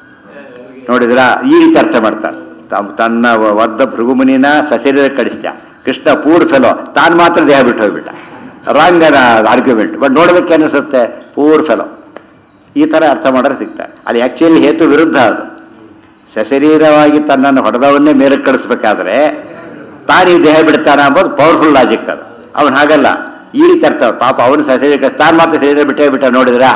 [SPEAKER 1] ನೋಡಿದ್ರ ಈ ರೀತಿ ಅರ್ಥ ಮಾಡ್ತಾರೆ ತಾವ್- ತನ್ನ ವ- ಒದ್ದ ಭೃಗುಮುನಿನ ಸಶರೀರ ಕಳಿಸಿದ ಕೃಷ್ಣ ಪೂರ್ ಫೆಲೋ ತಾನು ಮಾತ್ರ ದೇಹ ಬಿಟ್ಟು ಹೋಗ್ಬಿಟ್ಟ ರಾಂಗ್ ಆರ್ಗ್ಯುಮೆಂಟ್ ಬಟ್ ನೋಡೋದಕ್ಕೆ ಅನಿಸುತ್ತೆ ಪೂರ್ ಫೆಲೋ ಈ ಥರ ಅರ್ಥ ಮಾಡೋರು ಸಿಗ್ತಾರೆ ಅಲ್ಲಿ ಆ್ಯಕ್ಚುಲಿ ಹೇತು ವಿರುದ್ಧ ಅದು ಸಶರೀರವಾಗಿ ತನ್ನನ್ನು ಹೊಡೆದವನ್ನೇ ಮೇಲಕ್ಕೆ ಕಳಿಸ್ಬೇಕಾದ್ರೆ ತಾನೀ ದೇಹ ಬಿಡ್ತಾನ ಅಂಬೋದು ಪವರ್ಫುಲ್ ಲಾಜಿಕ್ ಅದು ಅವನು ಹಾಗಲ್ಲ ಈ ರೀತಿ ಅರ್ಥ ಪಾಪ ಅವನು ಸಶರೀರ ಕಳಿಸ್ ತಾನು ಮಾತ್ರ ಶರೀರ ಬಿಟ್ಟೇ ಬಿಟ್ಟ ನೋಡಿದ್ರಾ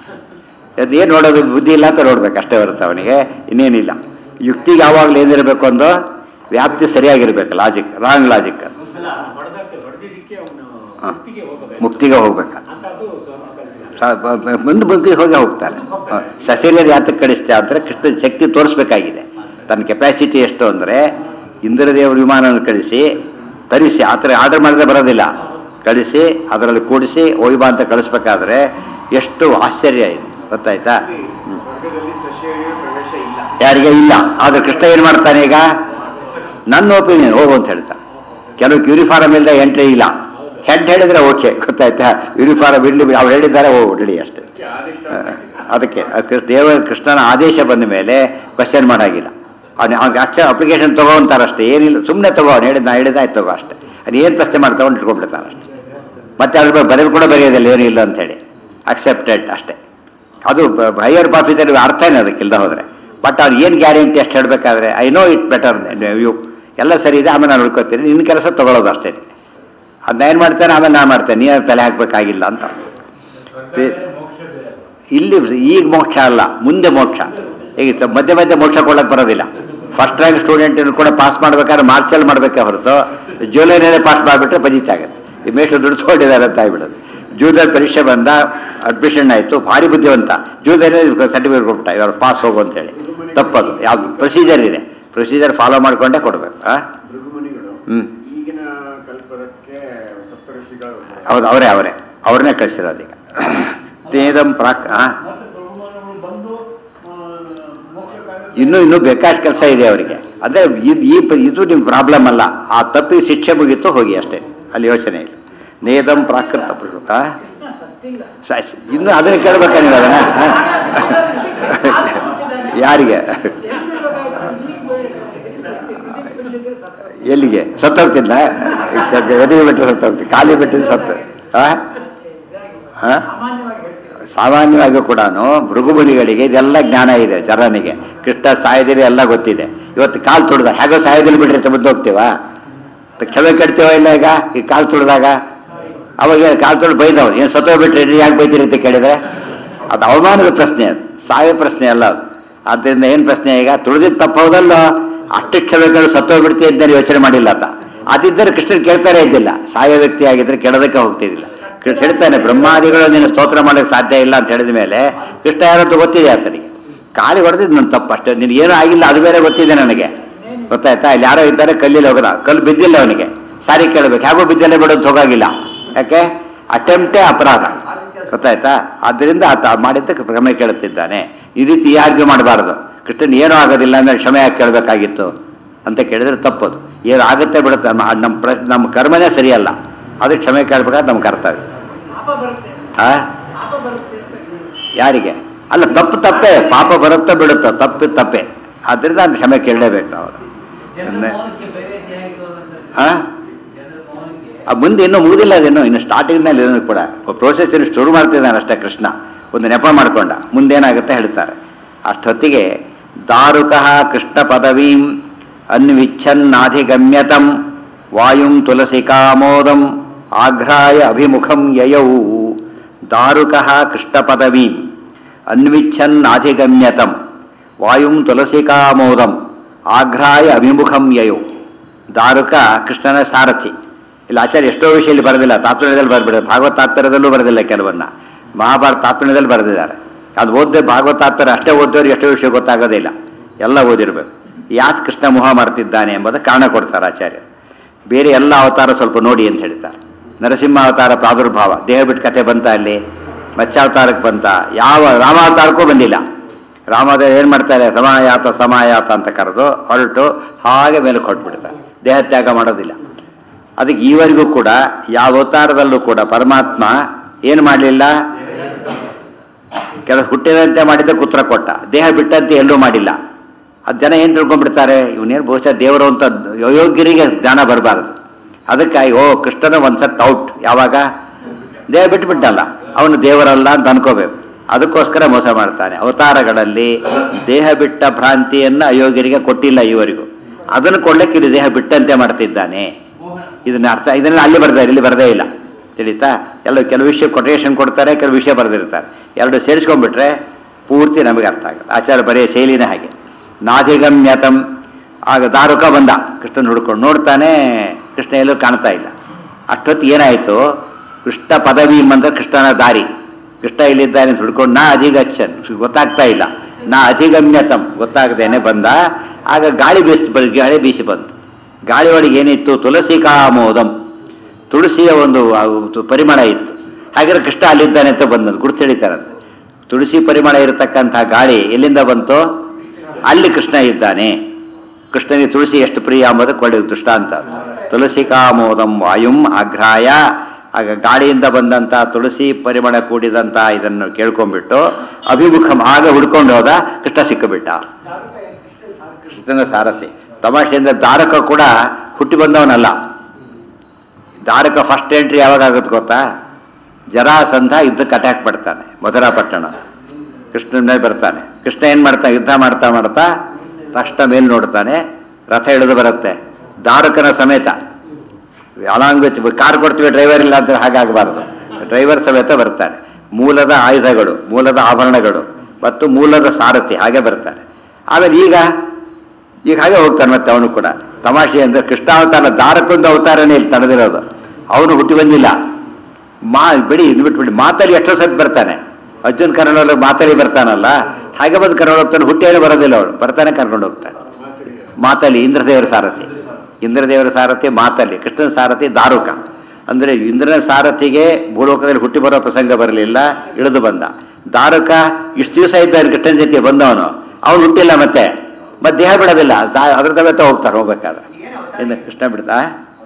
[SPEAKER 1] ಏನು ನೋಡೋದು ಬುದ್ಧಿ ಇಲ್ಲ ಅಂತ ನೋಡ್ಬೇಕು ಅಷ್ಟೇ ಬರುತ್ತೆ ಅವನಿಗೆ ಇನ್ನೇನಿಲ್ಲ ಯುಕ್ತಿಗೆ ಯಾವಾಗಲೂ ಏನಿರಬೇಕು ಒಂದು ವ್ಯಾಪ್ತಿ ಸರಿಯಾಗಿರ್ಬೇಕು ಲಾಜಿಕ್ ರಾಂಗ್ ಲಾಜಿಕ್ ಅದು
[SPEAKER 2] ಅಲ್ಲ ಹೊಡೆದಕ್ಕೆ ಹೊಡೆದಿದ್ದಕ್ಕೆ ಅವನು
[SPEAKER 1] ಹಾ.
[SPEAKER 2] ಮುಕ್ತಿಗೆ ಹೋಗಬೇಕು
[SPEAKER 1] ಮುಕ್ತಿಗೆ ಹೋಗ್ಬೇಕು
[SPEAKER 2] ಅಂತ ಅದು ಸ್ವಾಮಿ ಕಲಿಸಿದ
[SPEAKER 1] ಸ- ಬ- ಬ- ಮುಂದೆ ಬಗ್ಗೆ ಹೋಗಿ ಹೋಗ್ತಾನೆ ಸಸಿಲಿಯರ್ ಯಾತಕ್ಕೆ ಕಳಿಸ್ತೆ ಅಂದರೆ ಕೃಷ್ಣ ಶಕ್ತಿ ತೋರಿಸ್ಬೇಕಾಗಿದೆ ತನ್ನ ಕೆಪಾಸಿಟಿ ಎಷ್ಟು ಅಂದರೆ ಇಂದ್ರದೇವ್ರ ವಿಮಾನವನ್ನು ಕಳಿಸಿ ತರಿಸಿ ಆ ಥರ ಆರ್ಡರ್ ಮಾಡಿದ್ರೆ ಬರೋದಿಲ್ಲ ಕಳಿಸಿ ಅದರಲ್ಲಿ ಕೂಡಿಸಿ ಒಯ್ಬಾ ಅಂತ ಕಳಿಸ್ಬೇಕಾದ್ರೆ ಎಷ್ಟು ಆಶ್ಚರ್ಯ ಇದೆ ಗೊತ್ತಾಯ್ತಾ ಹ್ಮ್.
[SPEAKER 2] ಸ್ವರ್ಗದಲ್ಲಿ ಸಸ್ಯ ಪ್ರವೇಶ ಇಲ್ಲ
[SPEAKER 1] ಯಾರಿಗೆ ಇಲ್ಲ ಆದ್ರೆ ಕೃಷ್ಣ ಏನು ಮಾಡ್ತಾನೆ ಈಗ ನನ್ನ ಒಪಿನಿಯನ್ ಹೋಗು ಅಂತ ಹೇಳ್ತಾನೆ ಕೆಲವು ಯೂನಿಫಾರ್ಮ್ ಇಲ್ಲದೆ ಎಂಟ್ರಿ ಇಲ್ಲ ಹೆಡ್ ಹೇಳಿದ್ರೆ ಓಕೆ ಗೊತ್ತಾಯ್ತಾ ಯೂನಿಫಾರ್ಮ್ ಇರ್ಲಿ ಬಿಡಿ ಅವ್ರು ಹೇಳಿದ್ದಾರೆ ಓ ರೆಡಿ ಅಷ್ಟೇ
[SPEAKER 2] ಆದಿಷ್ಟ
[SPEAKER 1] ಅದಕ್ಕೆ ಆ ಕೃ- ದೇವ ಕೃಷ್ಣನ ಆದೇಶ ಬಂದ ಮೇಲೆ ಕ್ವಶನ್ ಮಾಡಾಗಿಲ್ಲ ಅವ್ನು ಅವ್ನಿಗೆ ಅಕ್ಷರ ಅಪ್ಲಿಕೇಶನ್ ತಗೋ ಅಂತಾರಷ್ಟೇ ಏನಿಲ್ಲ ಸುಮ್ಮನೆ ತಗೋ ಅವ್ನು ಹೇಳಿದ ನಾ ಹೇಳಿದಾಯ್ತು ತಗೋ ಅಷ್ಟೇ ಅದು ಏನು ಪ್ರಶ್ನೆ ಮಾಡಿ ತಗೊಂಡು ಇಟ್ಕೊಂಡ್ಬಿಡ್ತಾನೆ ಅಷ್ಟೇ ಮತ್ತೆ ಅದ್ರ ಬಗ್ಗೆ ಬರೆದು ಕೂಡ ಬರೆಯೋದಿಲ್ಲ ಏನಿಲ್ಲ ಅಂತ ಹೇಳಿ ಅಕ್ಸೆಪ್ಟೆಡ್ ಅಷ್ಟೇ ಅದು ಹೈಯರ್ ಆಫೀಸರ್ ಅರ್ಥನೇ ಅದಕ್ಕೆ ಇಲ್ದ ಹೋದ್ರೆ ಬಟ್ ಅವ್ರು ಏನು ಗ್ಯಾರಂಟಿ ಅಷ್ಟು ಹೇಳಬೇಕಾದ್ರೆ I know it better you ಎಲ್ಲ ಸರಿ ಇದೆ ಆಮೇಲೆ ನಾನು ಉಳ್ಕೊತೀನಿ ನಿನ್ನ ಕೆಲಸ ತಗೊಳ್ಳೋದು ಅಷ್ಟೇ ಅದನ್ನ ಏನು ಮಾಡ್ತೇನೆ ಆಮೇಲೆ ನಾನು ಮಾಡ್ತೇನೆ ನೀನು ತಲೆ ಹಾಕಬೇಕಾಗಿಲ್ಲ ಅಂತ ಅರ್ಥ. ಬೇ- ಇಲ್ಲಿ ಈಗ ಮೋಕ್ಷ ಅಲ್ಲ ಮುಂದೆ ಮೋಕ್ಷ ಈಗ ತ- ಮಧ್ಯೆ ಮಧ್ಯೆ ಮೋಕ್ಷ ಕೊಡಕ್ಕೆ ಬರೋದಿಲ್ಲ ಫಸ್ಟ್ ರ್ಯಾಂಕ್ ಸ್ಟೂಡೆಂಟ್ ಕೂಡ ಪಾಸ್ ಮಾಡ್ಬೇಕಾದ್ರೆ ಮಾರ್ಚಲ್ಲಿ ಮಾಡಬೇಕೆ ಹೊರತು ಜೂಲೈನಲ್ಲೇ ಪಾಸ್ ಮಾಡಿಬಿಟ್ರೆ ಪಜಿತ ಆಗುತ್ತೆ ಈ ಮೇಷ್ಟ್ರು ದುಡ್ಡು ತಗೊಂಡಿದ್ದಾರೆ ಅಂತ ಆಗ್ಬಿಡೋದು ಜೂನಲ್ಲಿ ಪರೀಕ್ಷೆ ಬಂದ ಅಡ್ಮಿಷನ್ ಆಯಿತು ಭಾರಿ ಬುದ್ಧಿವಂತ ಜೂನಲ್ಲಿ ಸರ್ಟಿಫಿಕೇಟ್ ಕೊಟ್ಟ ಇವರು ಪಾಸ್ ಹೋಗು ಅಂತೇಳಿ ತಪ್ಪದು ಯಾವ್ದು ಪ್ರೊಸೀಜರ್ ಇದೆ ಪ್ರೊಸೀಜರ್ ಫಾಲೋ ಮಾಡಿಕೊಂಡೇ ಕೊಡಬೇಕು ಆ
[SPEAKER 2] ಭೃಗುಮುನಿಗಳು
[SPEAKER 1] ಹ್ಮ್.
[SPEAKER 2] ಈಗಿನ ಕಲ್ಪದಕ್ಕೆ ಸಪ್ತಋಷಿಗಳು
[SPEAKER 1] ಹೌದು ಅವರೇ ಅವರೇ ಅವ್ರನ್ನೇ ಕಳಿಸಿರೋದು ಈಗ ತೇದಂ ಪ್ರಾಕ್ ಆ? ಇನ್ನೂ ಇನ್ನೂ ಬೇಕಾಷ್ಟು ಕೆಲಸ ಇದೆ ಅವರಿಗೆ ಅದೇ ಇದು ಈ ಪ- ಇದು ನಿಮ್ಮ ಪ್ರಾಬ್ಲಮ್ ಅಲ್ಲ ಆ ತಪ್ಪಿ ಶಿಕ್ಷೆ ಮುಗೀತು ಹೋಗಿ ಅಷ್ಟೇ ಅಲ್ಲಿ ಯೋಚನೆ ಇಲ್ಲ ನೇದಂ ಪ್ರಾಕೃತ ಪ್ರಕೃತ ಸ- ಸ- ಇನ್ನು ಅದನ್ನ ಕೇಳ್ಬೇಕ ನೀವು ಅದನ್ನ ಆ? ಯಾರಿಗೆ ಎಲ್ಲಿಗೆ ಸತ್ತೋಗ್ತಿದ್ದ ಎದೆಗೆ ಬಿಟ್ಟರೆ ಸತ್ತೋಗ್ತಿ ಖಾಲಿ ಬಿಟ್ಟಿದ್ದು ಸತ್ತು ಆ? ಆ? ಸಾಮಾನ್ಯವಾಗಿ ಕೂಡ ಭೃಗುಮುನಿಗಳಿಗೆ ಇದೆಲ್ಲ ಜ್ಞಾನ ಇದೆ ಜನನಿಗೆ ಕೃಷ್ಣ ಸಾಯದಿರಿ ಎಲ್ಲ ಗೊತ್ತಿದೆ ಇವತ್ತು ಕಾಲು ತುಳಿದ ಹೇಗೋ ಸಾಯದಲ್ಲಿ ಬಿಡ್ರಿ ಅಂತ ಮುಂದೆ ಹೋಗ್ತೀವ ಕ್ಷಮೆ ಕಟ್ತೀವ ಇಲ್ಲ ಈಗ ಈ ಕಾಲು ತುಳಿದಾಗ ಅವಾಗ ಏನು ಕಾಲು ತುಳಿದು ಬೈದವ್ರು ಏನು ಸತ್ತೋಗ್ಬಿಟ್ರಿ ಯಾಕೆ ಬೈತೀರಿ ಅಂತ ಕೇಳಿದ್ರೆ ಅದು ಅವಮಾನದ ಪ್ರಶ್ನೆ ಅದು ಸಾವೇ ಪ್ರಶ್ನೆ ಅಲ್ಲ ಅದು ಆದ್ದರಿಂದ ಏನು ಪ್ರಶ್ನೆ ಈಗ ತುಳಿದಿದ್ದು ತಪ್ಪೋದಲ್ಲೋ ಅಷ್ಟು ಕ್ಷಮೆಗಳು ಸತ್ತೋಗ್ಬಿಡ್ತೀವಿ ಅಂತ ಯೋಚನೆ ಮಾಡಿಲ್ಲ ಆತ ಅದಿದ್ದರೆ ಕೃಷ್ಣನ್ ಕೇಳ್ತಾನೆ ಇದ್ದಿಲ್ಲ ಸಾಯ ವ್ಯಕ್ತಿ ಆಗಿದ್ರೆ ಕೆಳದಕ್ಕೆ ಹೋಗ್ತಿದ್ದಿಲ್ಲ ಕೃಷ್ಣ ಹೇಳ್ತಾನೆ ಬ್ರಹ್ಮಾದಿಗಳು ನೀನು ಸ್ತೋತ್ರ ಮಾಡಕ್ಕೆ ಸಾಧ್ಯ ಇಲ್ಲ ಅಂತ ಹೇಳಿದ ಮೇಲೆ ಕೃಷ್ಣ ಯಾರಂತ ಗೊತ್ತಿದೆ ಆತನಿಗೆ ಕಾಲಿ ಹೊಡೆದಿದ್ದು ನನ್ನ ತಪ್ಪು ಅಷ್ಟೇ ನಿನ್ ಏನೂ ಆಗಿಲ್ಲ ಅದು ಬೇರೆ ಗೊತ್ತಿದೆ ನನಗೆ ಗೊತ್ತಾಯ್ತಾ ಇಲ್ಲಿ ಯಾರೋ ಇದ್ದಾರೆ ಕಲ್ಲಿಲ್ಲಿ ಹೋಗೋದ ಕಲ್ಲು ಬಿದ್ದಿಲ್ಲ ಅವನಿಗೆ ಸಾರಿ ಕೇಳಬೇಕು ಹೇಗೋ ಬಿದ್ದಲ್ಲೇ ಬಿಡೋದು ಹೋಗಾಗಿಲ್ಲ ಯಾಕೆ ಅಟೆಂಪ್ಟೇ ಅಪರಾಧ ಗೊತ್ತಾಯ್ತಾ ಆದ್ದರಿಂದ ಆತ ಮಾಡಿದ್ದಕ್ಕೆ ಕ್ರಮ ಕೇಳುತ್ತಿದ್ದಾನೆ ಈ ರೀತಿ ಯಾರಿಗೂ ಮಾಡಬಾರ್ದು ಕೃಷ್ಣನ್ ಏನೂ ಆಗೋದಿಲ್ಲ ಅಂದ್ರೆ ಕ್ಷಮೆ ಯಾಕೆ ಕೇಳಬೇಕಾಗಿತ್ತು ಅಂತ ಕೇಳಿದ್ರೆ ತಪ್ಪದು ಏನು ಆಗುತ್ತೆ ಬಿಡುತ್ತೆ ನಮ್ಮ ನಮ್ಮ ಪ್ರ ನಮ್ಮ ಕರ್ಮನೇ ಸರಿಯಲ್ಲ ಅದಕ್ಕೆ ಕ್ಷಮೆ ಕೇಳಬೇಕಾದ್ರೆ ನಮ್ಮ ಕರ್ತವ್ಯ ಆ ಯಾರಿಗೆ ಅಲ್ಲ ತಪ್ಪು ತಪ್ಪೇ ಪಾಪ ಬರುತ್ತೋ ಬಿಡುತ್ತೋ ತಪ್ಪು ತಪ್ಪೇ ಆದ್ದರಿಂದ ಅದು ಕ್ಷಮೆ ಕೇಳಲೇಬೇಕು ನಾವು ಆ? ಆ ಮುಂದೆ ಇನ್ನೂ ಮುಗಿದಿಲ್ಲ ಅದೇನು ಇನ್ನು ಸ್ಟಾರ್ಟಿಂಗ್ನಲ್ಲಿ ಇದನ್ನು ಕೂಡ ಪ್ರೋಸೆಸ್ ಇನ್ನು ಶುರು ಮಾಡ್ತಿದ್ದಾನೆ ಅಷ್ಟೇ ಕೃಷ್ಣ ಒಂದು ನೆಪ ಮಾಡ್ಕೊಂಡ ಮುಂದೇನಾಗುತ್ತೆ ಹೇಳ್ತಾರೆ ಅಷ್ಟೊತ್ತಿಗೆ ದಾರುಕಃ ಕೃಷ್ಣ ಪದವೀಂ ಅನ್ವಿಚ್ಛನ್ನಾಧಿಗಮ್ಯತಂ ವಾಯುಂ ತುಲಸಿಕಾಮೋದಂ ಆಘ್ರಾಯ ಅಭಿಮುಖಂ ಯಯೌ ದಾರುಕಃ ಕೃಷ್ಣ ಪದವೀಂ ಅನ್ವಿಚ್ಛನ್ನಾಧಿಗಮ್ಯತಂ ವಾಯುಂ ತುಲಸಿಕಾಮೋದಂ ಆಘ್ರಾಯ ಅಭಿಮುಖಂ ಯಯೌ ದಾರುಕ ಕೃಷ್ಣನ ಸಾರಥಿ ಇಲ್ಲಿ ಆಚಾರ್ಯ ಎಷ್ಟೋ ವಿಷಯದಲ್ಲಿ ಬರೆದಿಲ್ಲ ತಾತ್ಪರ್ಯದಲ್ಲಿ ಬರೆದ್ಬಿಡ ಭಾಗವತ ತಾತ್ಪರ್ಯದಲ್ಲೂ ಬರೆದಿಲ್ಲ ಕೆಲವನ್ನ ಮಹಾಭಾರತ ತಾತ್ಪರ್ಯದಲ್ಲಿ ಬರೆದಿದ್ದಾರೆ ಅದು ಓದ್ದೆ ಭಾಗವತ ತಾತ್ಪರ್ಯ ಅಷ್ಟೇ ಓದೋರು ಎಷ್ಟೋ ವಿಷಯ ಗೊತ್ತಾಗೋದಿಲ್ಲ ಎಲ್ಲ ಓದಿರ್ಬೇಕು ಯಾಕೆ ಕೃಷ್ಣ ಮೋಹ ಮಾಡ್ತಿದ್ದಾನೆ ಎಂಬುದು ಕಾರಣ ಕೊಡ್ತಾರೆ ಆಚಾರ್ಯ ಬೇರೆ ಎಲ್ಲ ಅವತಾರ ಸ್ವಲ್ಪ ನೋಡಿ ಅಂತ ಹೇಳ್ತಾರೆ ನರಸಿಂಹ ಅವತಾರ ಪ್ರಾದುರ್ಭಾವ ದೇಹ ಬಿಟ್ಟು ಕತೆ ಬಂತ ಅಲ್ಲಿ ಮತ್ಸ್ಯಾವತಾರಕ್ಕೆ ಬಂತ ಯಾವ ರಾಮಾವತಾರಕ್ಕೂ ಬಂದಿಲ್ಲ ರಾಮದೇವ್ ಏನು ಮಾಡ್ತಾರೆ ಸಮಾಯಾತ ಸಮಾಯಾತ ಅಂತ ಕರೆದು ಹೊರಟು ಹಾಗೆ ಮೇಲೆ ಕೊಟ್ಬಿಡ್ತಾರೆ ದೇಹ ತ್ಯಾಗ ಮಾಡೋದಿಲ್ಲ ಅದಕ್ಕೆ ಈವರೆಗೂ ಕೂಡ ಯಾವ ಅವತಾರದಲ್ಲೂ ಕೂಡ ಪರಮಾತ್ಮ ಏನು ಮಾಡಲಿಲ್ಲ ಕೆಲ ಹುಟ್ಟಿದಂತೆ ಮಾಡಿದ್ದ ಕುತ್ರ ಕೊಟ್ಟ ದೇಹ ಬಿಟ್ಟಂತೆ ಎಲ್ಲೂ ಮಾಡಿಲ್ಲ ಅದು ಜನ ಏನು ತಿಳ್ಕೊಂಡ್ಬಿಡ್ತಾರೆ ಇವನೇನು ಬಹುಶಃ ದೇವರು ಅಂತ ಅಯೋಗ್ಯರಿಗೆ ಜ್ಞಾನ ಬರಬಾರದು ಅದಕ್ಕಾಗಿ ಓ ಕೃಷ್ಣನ ಒಂದ್ಸತ್ ಔಟ್ ಯಾವಾಗ ದೇಹ ಬಿಟ್ಟುಬಿಟ್ಟಲ್ಲ ಅವನು ದೇವರಲ್ಲ ಅಂತ ಅನ್ಕೋಬೇಕು ಅದಕ್ಕೋಸ್ಕರ ಮೋಸ ಮಾಡ್ತಾನೆ ಅವತಾರಗಳಲ್ಲಿ ದೇಹ ಬಿಟ್ಟ ಭ್ರಾಂತಿಯನ್ನು ಅಯೋಗ್ಯರಿಗೆ ಕೊಟ್ಟಿಲ್ಲ ಇವರಿಗೂ ಅದನ್ನು ಕೊಡ್ಲಿಕ್ಕೆ ಇದು ದೇಹ ಬಿಟ್ಟಂತೆ ಮಾಡ್ತಿದ್ದಾನೆ ಇದನ್ನ ಅರ್ಥ ಇದನ್ನ ಅಲ್ಲಿ ಬರ್ತಾರೆ ಇಲ್ಲಿ ಬರದೇ ಇಲ್ಲ ತಿಳಿತಾ ಎಲ್ಲ ಕೆಲವು ವಿಷಯ ಕೊಟೇಶನ್ ಕೊಡ್ತಾರೆ ಕೆಲವು ವಿಷಯ ಬರೆದಿರ್ತಾರೆ ಎರಡು ಸೇರಿಸ್ಕೊಂಡ್ಬಿಟ್ರೆ ಪೂರ್ತಿ ನಮಗೆ ಅರ್ಥ ಆಗುತ್ತೆ ಆಚಾರ ಬರೆಯ ಶೈಲಿನೇ ಹಾಗೆ ನಾಧಿಗಮ್ಯತಂ ಆಗ ದಾರುಕ ಬಂದ ಕೃಷ್ಣನ ಹುಡ್ಕೊಂಡು ನೋಡ್ತಾನೆ ಕೃಷ್ಣ ಎಲ್ಲೂ ಕಾಣ್ತಾ ಇಲ್ಲ ಅಷ್ಟೊತ್ತಿಗೆ ಏನಾಯಿತು ಕೃಷ್ಣ ಪದವಿ ಅಂದ್ರೆ ಕೃಷ್ಣನ ದಾರಿ ಕೃಷ್ಣ ಇಲ್ಲಿದ್ದಾನೆ ಅಂತ ಹುಡ್ಕೊಂಡು ನಾ ಅಧಿಗಚ್ಚನ್ ಗೊತ್ತಾಗ್ತಾ ಇಲ್ಲ ನಾ ಅಧಿಗಮ್ಯತಂ ಗೊತ್ತಾಗದೇನೆ ಬಂದ ಆಗ ಗಾಳಿ ಬೀಸ್ ಗಾಳಿ ಬೀಸಿ ಬಂತು ಗಾಳಿ ಒಳಗೆ ಏನಿತ್ತು ತುಳಸಿ ಕಾಮೋದಂ ತುಳಸಿಯ ಒಂದು ಆ ತು- ಪರಿಮಳ ಇತ್ತು ಹಾಗಾದ್ರೆ ಕೃಷ್ಣ ಅಲ್ಲಿದ್ದಾನೆ ಅಂತ ಬಂದದ್ದು ಗುರ್ತು ಹಿಡಿತಾರಂತೆ ತುಳಸಿ ಪರಿಮಳ ಇರತಕ್ಕಂತಹ ಗಾಳಿ ಎಲ್ಲಿಂದ ಬಂತು ಅಲ್ಲಿ ಕೃಷ್ಣ ಇದ್ದಾನೆ ಕೃಷ್ಣನಿಗೆ ತುಳಸಿ ಎಷ್ಟು ಪ್ರಿಯ ಅಂಬುದಕ್ಕೆ ಒಳ್ಳೆಯ ದೃಷ್ಟಾಂತ ಅದು. ತುಳಸಿ ಕಾಮೋದಂ ವಾಯುಂ ಅಗ್ರಾಯ ಆಗ ಗಾಳಿಯಿಂದ ಬಂದಂತ ತುಳಸಿ ಪರಿಮಳ ಕೂಡಿದಂತ ಇದನ್ನು ಕೇಳ್ಕೊಂಡ್ಬಿಟ್ಟು ಅಭಿಮುಖಂ ಆಗ ಹುಡ್ಕೊಂಡು ಹೋದ ಕೃಷ್ಣ ಸಿಕ್ಕಿಬಿಟ್ಟ ಕೃಷ್ಣನ ಸಾರಥಿ ತಮಾಷೆಯಿಂದ ದಾರಕ ಕೂಡ ಹುಟ್ಟಿ ಬಂದವನಲ್ಲ ದಾರಕ ಫಸ್ಟ್ ಎಂಟ್ರಿ ಯಾವಾಗ ಆಗುತ್ತೆ ಗೊತ್ತಾ ಜರಾಸಂಧ ಯುದ್ಧಕ್ಕೆ ಅಟ್ಯಾಕ್ ಮಾಡ್ತಾನೆ ಮಧುರಾ ಪಟ್ಟಣ ಕೃಷ್ಣನ ಮೇಲೆ ಬರ್ತಾನೆ ಕೃಷ್ಣ ಏನ್ ಮಾಡ್ತಾ ಯುದ್ಧ ಮಾಡ್ತಾ ಮಾಡ್ತಾ ತಕ್ಷಣ ಮೇಲ್ ನೋಡ್ತಾನೆ ರಥ ಇಳಿದು ಬರುತ್ತೆ ದಾರಕನ ಸಮೇತ ಅಲಾಂಗ್ ವಿತ್ ಕಾರ್ ಕೊಡ್ತೀವಿ ಡ್ರೈವರ್ ಇಲ್ಲ ಅಂತ ಹಾಗಾಗಬಾರ್ದು ಡ್ರೈವರ್ ಸಮೇತ ಬರ್ತಾನೆ ಮೂಲದ ಆಯುಧಗಳು ಮೂಲದ ಆಭರಣಗಳು ಮತ್ತು ಮೂಲದ ಸಾರಥಿ ಹಾಗೆ ಬರ್ತಾನೆ ಆಮೇಲೆ ಈಗ ಈಗ ಹಾಗೆ ಹೋಗ್ತಾನೆ ಮತ್ತೆ ಅವನು ಕೂಡ ತಮಾಷೆ ಅಂದ್ರೆ ಕೃಷ್ಣ ಅವತಾರ ದಾರಕ್ಕೊಂದು ಅವತಾರನೇ ಇಲ್ಲಿ ತಡೆದಿರೋದು ಅವನು ಹುಟ್ಟಿ ಬಂದಿಲ್ಲ ಮಾ ಬಿಡಿ ಇದು ಬಿಟ್ಬಿಡಿ ಮಾತಲ್ಲಿ ಎಷ್ಟೋ ಸತಿ ಬರ್ತಾನೆ ಅರ್ಜುನ್ ಕರ್ನಾಟಕ ಮಾತಲ್ಲಿ ಬರ್ತಾನಲ್ಲ ಹಾಗೆ ಬಂದು ಕರ್ಕೊಂಡು ಹೋಗ್ತಾನೆ ಹುಟ್ಟಿ ಹೇಳಿ ಬರೋದಿಲ್ಲ ಅವನು ಬರ್ತಾನೆ ಕರ್ಕೊಂಡು ಹೋಗ್ತಾನೆ ಮಾತಲ್ಲಿ ಇಂದ್ರದೇವರ ಸಾರಥಿ ಇಂದ್ರದೇವರ ಸಾರಥಿ ಮಾತಲ್ಲಿ ಕೃಷ್ಣನ ಸಾರಥಿ ದಾರುಕ ಅಂದ್ರೆ ಇಂದ್ರನ ಸಾರಥಿಗೆ ಭೂಲೋಕದಲ್ಲಿ ಹುಟ್ಟಿ ಬರೋ ಪ್ರಸಂಗ ಬರಲಿಲ್ಲ ಇಳಿದು ಬಂದ ದಾರುಕ ಇಷ್ಟು ದಿವಸ ಇದ್ದಾನೆ ಕೃಷ್ಣನ ಜೊತೆ ಬಂದವನು ಅವನು ಹುಟ್ಟಿಲ್ಲ ಮತ್ತೆ ಮತ್ತೆ ದೇಹ ಬಿಡೋದಿಲ್ಲ ದಾ- ಅದ್ರ ಸಮೇತ ಹೋಗ್ತಾರೆ ಹೋಗ್ಬೇಕಾದ್ರೆ ಇನ್ನು ಕೃಷ್ಣ ಬಿಡ್ತಾ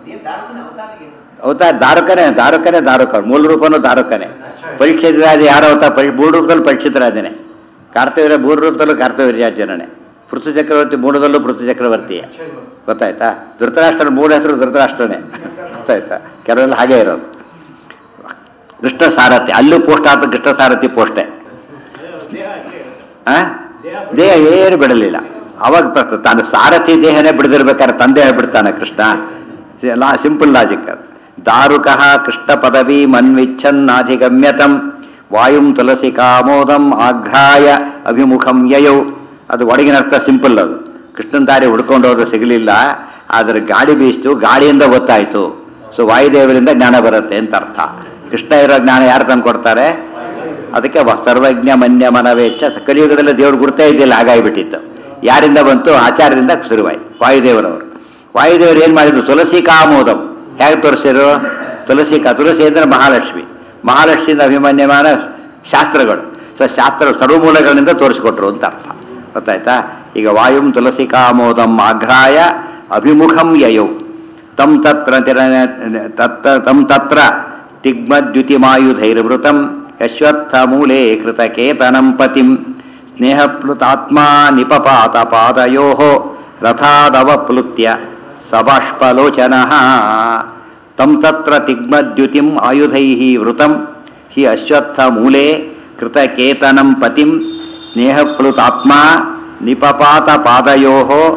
[SPEAKER 1] ಅವತಾರ ದಾರುಕನೇ ದಾರುಕನೇ ದಾರುಕ ಮೂಲ ರೂಪನೂ ದಾರುಕನೇ ಪರೀಕ್ಷಿತ ರಾಜ ಯಾರ ಅವತಾರ ಪರಿ ಮೂಲ ರೂಪದಲ್ಲೂ ಪರೀಕ್ಷಿತ ರಾಜನೇ ಕಾರ್ತವೀರ್ಯ ಮೂಲ ರೂಪದಲ್ಲೂ ಕಾರ್ತವೀರ್ಯಾರ್ಜುನನೇ ಪೃಥ್ವಿ ಚಕ್ರವರ್ತಿ ಮೂಡದಲ್ಲೂ ಪೃಥ್ವಿ ಚಕ್ರವರ್ತಿಯೇ ಗೊತ್ತಾಯ್ತಾ ಧೃತರಾಷ್ಟ್ರನ ಮೂಲ ಹೆಸರು ಧೃತರಾಷ್ಟ್ರನೇ ಗೊತ್ತಾಯ್ತಾ ಕೆಲವೆಲ್ಲ ಹಾಗೆ ಇರೋದು ಕೃಷ್ಣ ಸಾರಥಿ ಅಲ್ಲೂ ಪೋಸ್ಟ್ ಆದ ಕೃಷ್ಣ ಸಾರಥಿ ಪೋಸ್ಟೇ ಆ? ದೇಹ ಏನು ಬಿಡಲಿಲ್ಲ ಅವಾಗ ಬರ್ತ- ತಾನು ಸಾರಥಿ ದೇಹನೇ ಬಿಡದಿರ್ಬೇಕಾದ್ರೆ ತಂದೆ ಬಿಡ್ತಾನೆ ಕೃಷ್ಣ ಲಾ ಸಿಂಪಲ್ ಲಾಜಿಕ್ ಅದು ದಾರುಕಃ ಕೃಷ್ಣ ಪದವಿ ಮನ್ವಿಚ್ಛನ್ನಾಧಿಗಮ್ಯತಂ ವಾಯುಂ ತುಳಸಿ ಕಾಮೋದಂ ಆಘ್ರಾಯ ಅಭಿಮುಖಂ ಯಯೌ ಅದು ಒಳಗಿನ ಅರ್ಥ ಸಿಂಪಲ್ ಅದು ಕೃಷ್ಣನ ದಾರಿ ಹುಡ್ಕೊಂಡು ಹೋದ್ರೆ ಸಿಗಲಿಲ್ಲ ಆದರೆ ಗಾಳಿ ಬೀಸ್ತು ಗಾಳಿಯಿಂದ ಗೊತ್ತಾಯ್ತು ಸೊ ವಾಯುದೇವರಿಂದ ಜ್ಞಾನ ಬರುತ್ತೆ ಅಂತ ಅರ್ಥ ಕೃಷ್ಣ ಇರೋ ಜ್ಞಾನ ಯಾರು ತಂದು ಕೊಡ್ತಾರೆ ಅದಕ್ಕೆ ವ- ಸರ್ವಜ್ಞ ಮನ್ಯ ಮನವೇಚ್ಛ ಸ- ಕಲಿಯುಗದಲ್ಲಿ ದೇವ್ರು ಗುರ್ತೇ ಇದ್ದಿಲ್ಲ ಹಾಗಾಗಿಬಿಟ್ಟಿತ್ತು ಯಾರಿಂದ ಬಂತು ಆಚಾರ್ಯದಿಂದ ಶುರುವಾಯ್ತು ವಾಯುದೇವರವರು ವಾಯುದೇವರು ಏನ್ ಮಾಡಿದ್ರು ತುಳಸಿ ಕಾಮೋದಂ ಹೇಗೆ ತೋರಿಸಿರು ತುಳಸಿ ಕಾ ತುಳಸಿ ಅಂದ್ರೆ ಮಹಾಲಕ್ಷ್ಮಿ ಮಹಾಲಕ್ಷ್ಮಿಯಿಂದ ಅಭಿಮನ್ಯಮಾನ ಶಾಸ್ತ್ರಗಳು ಸೊ ಶಾಸ್ತ್ರ ಸರ್ವಮೂಲಗಳಿಂದ ತೋರಿಸಿಕೊಟ್ರು ಅಂತ ಅರ್ಥ ಗೊತ್ತಾಯ್ತಾ ಈಗ ವಾಯುಂ ತುಳಸಿ ಕಾಮೋದಂ ಆಘ್ರಾಯ ಅಭಿಮುಖಂ ಯಯೌ ತಂ ತತ್ರ ತಿರ- ತತ್ತ ತಂ ತತ್ರ ತಿಗ್ಮದ್ಯುತಿಮಾಯುಧೈರ್ವೃತಂ ಯಶ್ವತ್ಥ ಮೂಲೆ ಕೃತಕೇತನಂ ಪತಿಂ ಸ್ನೇಹಪ್ಲುತಾತ್ಮಾ ನಿಪಪಾತ ಪಾದಯೋ ರಥಾದವಪ್ಲುತ್ಯ ಸಬಾಷ್ಪಲೋಚನಃ ತಂ ತತ್ರ ತಿಗ್ಮದ್ಯುತಿಂ ಆಯುಧೈ ವೃತಂ ಹಿ ಅಶ್ವತ್ಥ ಮೂಲೆ ಕೃತಕೇತನಂ ಪತಿಂ ಸ್ನೇಹಪ್ಲುತಾತ್ಮ ನಿಪಪಾತ ಪಾದಯೋ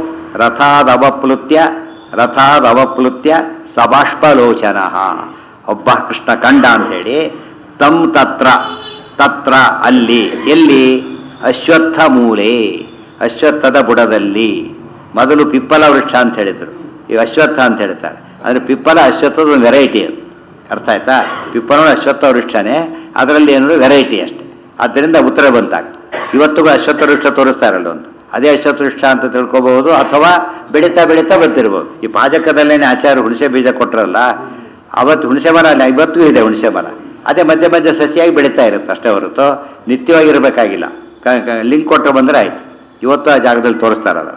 [SPEAKER 1] ರಥಾದವಪ್ಲುತ್ಯ ರಥಾದವಪ್ಲುತ್ಯ ಸಬಾಷ್ಪಲೋಚನ ಒಬ್ಬ ಕೃಷ್ಣ ಕಂಡ ಅಂತೇಳಿ ತಂ ತತ್ರ ತತ್ರ ಅಲ್ಲಿ ಎಲ್ಲಿ ಅಶ್ವತ್ಥ ಮೂಲೆ ಅಶ್ವತ್ಥದ ಬುಡದಲ್ಲಿ ಮೊದಲು ಪಿಪ್ಪಲ ವೃಕ್ಷ ಅಂತ ಹೇಳಿದ್ರು ಈಗ ಅಶ್ವತ್ಥ ಅಂತ ಹೇಳ್ತಾರೆ ಅಂದ್ರೆ ಪಿಪ್ಪಲ ಅಶ್ವತ್ಥದ ಒಂದು ವೆರೈಟಿ ಅದು ಅರ್ಥ ಆಯ್ತಾ ಪಿಪ್ಪಲ ಅಶ್ವತ್ಥ ವೃಕ್ಷನೇ ಅದರಲ್ಲಿ ಏನಾದ್ರು ವೆರೈಟಿ ಅಷ್ಟೇ ಆದ್ದರಿಂದ ಉತ್ತರ ಬಂತಾಗ ಇವತ್ತಿಗೂ ಅಶ್ವತ್ಥ ವೃಕ್ಷ ತೋರಿಸ್ತಾ ಇರಲ್ಲ ಒಂದು ಅದೇ ಅಶ್ವತ್ಥ ವೃಕ್ಷ ಅಂತ ತಿಳ್ಕೊಬಹುದು ಅಥವಾ ಬೆಳೀತಾ ಬೆಳೀತಾ ಬಂದಿರ್ಬೋದು ಈ ಪಾಜಕದಲ್ಲೇನೆ ಆಚಾರ್ಯ ಹುಣಸೆ ಬೀಜ ಕೊಟ್ಟರಲ್ಲ ಅವತ್ತು ಹುಣಸೆ ಮರ ಅಲ್ಲ ಇವತ್ತಿಗೂ ಇದೆ ಹುಣಸೆ ಮರ ಅದೇ ಮಧ್ಯೆ ಮಧ್ಯೆ ಸಸಿಯಾಗಿ ಬೆಳೀತಾ ಇರುತ್ತೆ ಅಷ್ಟೇ ಹೊರತು ನಿತ್ಯವಾಗಿರಬೇಕಾಗಿಲ್ಲ ಲಿಂಕ್ ಕೊಟ್ಟರೆ ಬಂದರೆ ಆಯ್ತು ಇವತ್ತು ಆ ಜಾಗದಲ್ಲಿ ತೋರಿಸ್ತಾರೆ ಅದರ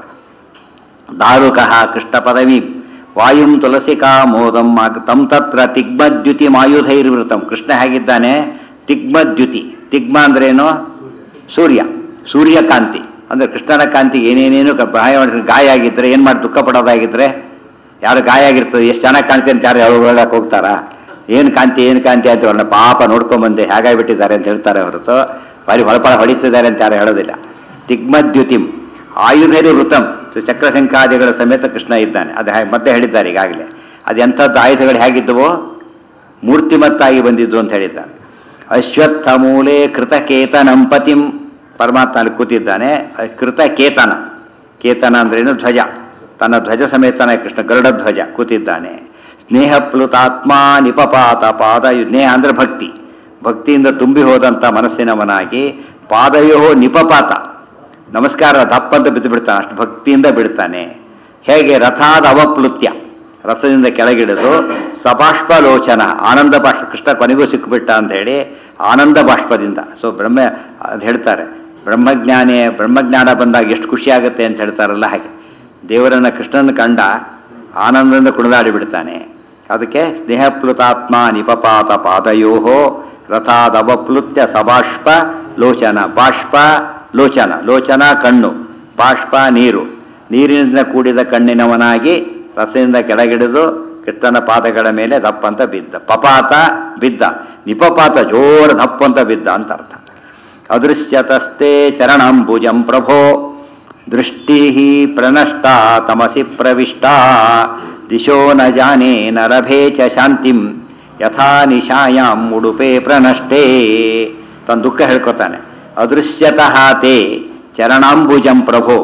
[SPEAKER 1] ದಾರುಕಃ ಕೃಷ್ಣ ಪದವಿ ವಾಯುಂ ತುಳಸಿಕಾ ಮೋದಂ ಆಗ್- ತಂ ತತ್ರ ತಿಗ್ಮದ್ಯುತಿ ಮಾಯುಧೈರ್ವೃತಂ ಕೃಷ್ಣ ಹೇಗಿದ್ದಾನೆ ತಿಗ್ಮದ್ಯುತಿ ತಿಗ್ಮ ಅಂದ್ರೇನು ಸೂರ್ಯ ಸೂರ್ಯಕಾಂತಿ ಅಂದ್ರೆ ಕೃಷ್ಣನ ಕಾಂತಿ ಏನೇನೇನು ಕ- ಗಾಯ ಮಾಡಿಸ್- ಗಾಯ ಆಗಿದ್ರೆ ಏನ್ ಮಾಡಿ ದುಃಖ ಪಡೋದಾಗಿದ್ರೆ ಯಾರು ಗಾಯ ಆಗಿರ್ತದೆ ಎಷ್ಟು ಚೆನ್ನಾಗಿ ಕಾಣ್ತಿ ಅಂತ ಯಾರು ಹೇಳಕ್ ಹೋಗ್ತಾರಾ ಏನ್ ಕಾಂತಿ ಏನ್ ಕಾಂತಿ ಅಂತ ಅವ್ರನ್ನ ಪಾಪ ನೋಡ್ಕೊಂಬಂದೆ ಹೇಗಾಗ್ಬಿಟ್ಟಿದ್ದಾರೆ ಅಂತ ಹೇಳ್ತಾರೆ ಹೊರತು ಬಾರಿ ಹೊಳಪಳ ಹೊಡಿತಿದ್ದಾರೆ ಅಂತ ಯಾರು ಹೇಳೋದಿಲ್ಲ ತಿಗ್ಮದ್ಯುತಿಂ ಆಯುಧರಿ ವೃತಂ ಚಕ್ರಶಂಕಾದಿಗಳ ಸಮೇತ ಕೃಷ್ಣ ಇದ್ದಾನೆ ಅದು ಹೇ- ಮತ್ತೆ ಹೇಳಿದ್ದಾರೆ ಈಗಾಗಲೇ ಅದು ಎಂಥದ್ದು ಆಯುಧಗಳು ಹೇಗಿದ್ದವೋ ಮೂರ್ತಿಮತ್ತಾಗಿ ಬಂದಿದ್ದು ಅಂತ ಹೇಳಿದ್ದಾರೆ ಅಶ್ವತ್ಥ ಮೂಲೆ ಕೃತಕೇತನಂ ಪತಿಂ ಪರಮಾತ್ಮ ಅಲ್ಲಿ ಕೂತಿದ್ದಾನೆ ಅ- ಕೃತಕೇತನ ಕೇತನ ಅಂದ್ರೇನು ಧ್ವಜ ತನ್ನ ಧ್ವಜ ಸಮೇತನ ಕೃಷ್ಣ ಗರುಡ ಧ್ವಜ ಕೂತಿದ್ದಾನೆ ಸ್ನೇಹ ಪ್ಲುತಾತ್ಮ ನಿಪಪಾತ ಪಾದ ಸ್ನೇಹ ಅಂದ್ರೆ ಭಕ್ತಿ ಭಕ್ತಿಯಿಂದ ತುಂಬಿ ಹೋದಂಥ ಮನಸ್ಸಿನವನಾಗಿ ಪಾದಯೋ ನಿಪಪಾತ ನಮಸ್ಕಾರ ದಪ್ಪಂತ ಬಿದ್ದು ಬಿಡ್ತಾನೆ ಅಷ್ಟು ಭಕ್ತಿಯಿಂದ ಬಿಡ್ತಾನೆ ಹೇಗೆ ರಥಾದ ಅವಪ್ಲುತ್ಯ ರಥದಿಂದ ಕೆಳಗಿಳಿದು ಸಬಾಷ್ಪಲೋಚನ ಆನಂದ ಬಾಷ್ಪ ಕೃಷ್ಣ ಕೊನೆಗೂ ಸಿಕ್ಕಿಬಿಟ್ಟ ಅಂತ ಹೇಳಿ ಆನಂದ ಬಾಷ್ಪದಿಂದ ಸೊ ಬ್ರಹ್ಮ ಅದು ಹೇಳ್ತಾರೆ ಬ್ರಹ್ಮಜ್ಞಾನಿ ಬ್ರಹ್ಮಜ್ಞಾನ ಬಂದಾಗ ಎಷ್ಟು ಖುಷಿ ಆಗುತ್ತೆ ಅಂತ ಹೇಳ್ತಾರಲ್ಲ ಹಾಗೆ ದೇವರನ್ನ ಕೃಷ್ಣನ ಕಂಡ ಆನಂದದಿಂದ ಕುಣಿದಾಡಿ ಬಿಡ್ತಾನೆ ಅದಕ್ಕೆ ಸ್ನೇಹಪ್ಲುತಾತ್ಮ ನಿಪಪಾತ ಪಾದಯೋ ರಥಾದವಪ್ಲುತ್ಯ ಸಬಾಷ್ಪ ಲೋಚನ ಬಾಷ್ಪ ಲೋಚನ ಲೋಚನ ಕಣ್ಣು ಬಾಷ್ಪ ನೀರು ನೀರಿನಿಂದ ಕೂಡಿದ ಕಣ್ಣಿನವನಾಗಿ ರಥದಿಂದ ಕೆಳಗಿಡಿದು ಕೃಷ್ಣನ ಪಾದಗಳ ಮೇಲೆ ದಪ್ಪಂತ ಬಿದ್ದ ಪಪಾತ ಬಿದ್ದ ನಿಪಪಾತ ಜೋರ ದಪ್ಪಂತ ಬಿದ್ದ ಅಂತ ಅರ್ಥ ಅದೃಶ್ಯತಸ್ತೆ ಚರಣಾಂಬುಜಂ ಪ್ರಭೋ ದೃಷ್ಟಿ ಪ್ರನಷ್ಟಾ ತಮಸಿ ಪ್ರವಿಷ್ಟಾ ದಿಶೋ ನ ಜಾನೆ ನ ಲಭೆ ಚ ಶಾಂತಿಂ ಯಥಾ ನಿಶಾಯಾಂ ಉಡುಪೆ ಪ್ರನಷ್ಟೇ ತನ್ನ ದುಃಖ ಹೇಳ್ಕೊತಾನೆ ಅದೃಶ್ಯತಃ ತೇ ಚರಣಾಂಬುಜಂ ಪ್ರಭೋ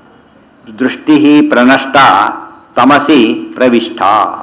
[SPEAKER 1] ದೃಷ್ಟಿ ಪ್ರನಷ್ಟ ತಮಸಿ ಪ್ರವಿಷ್ಟ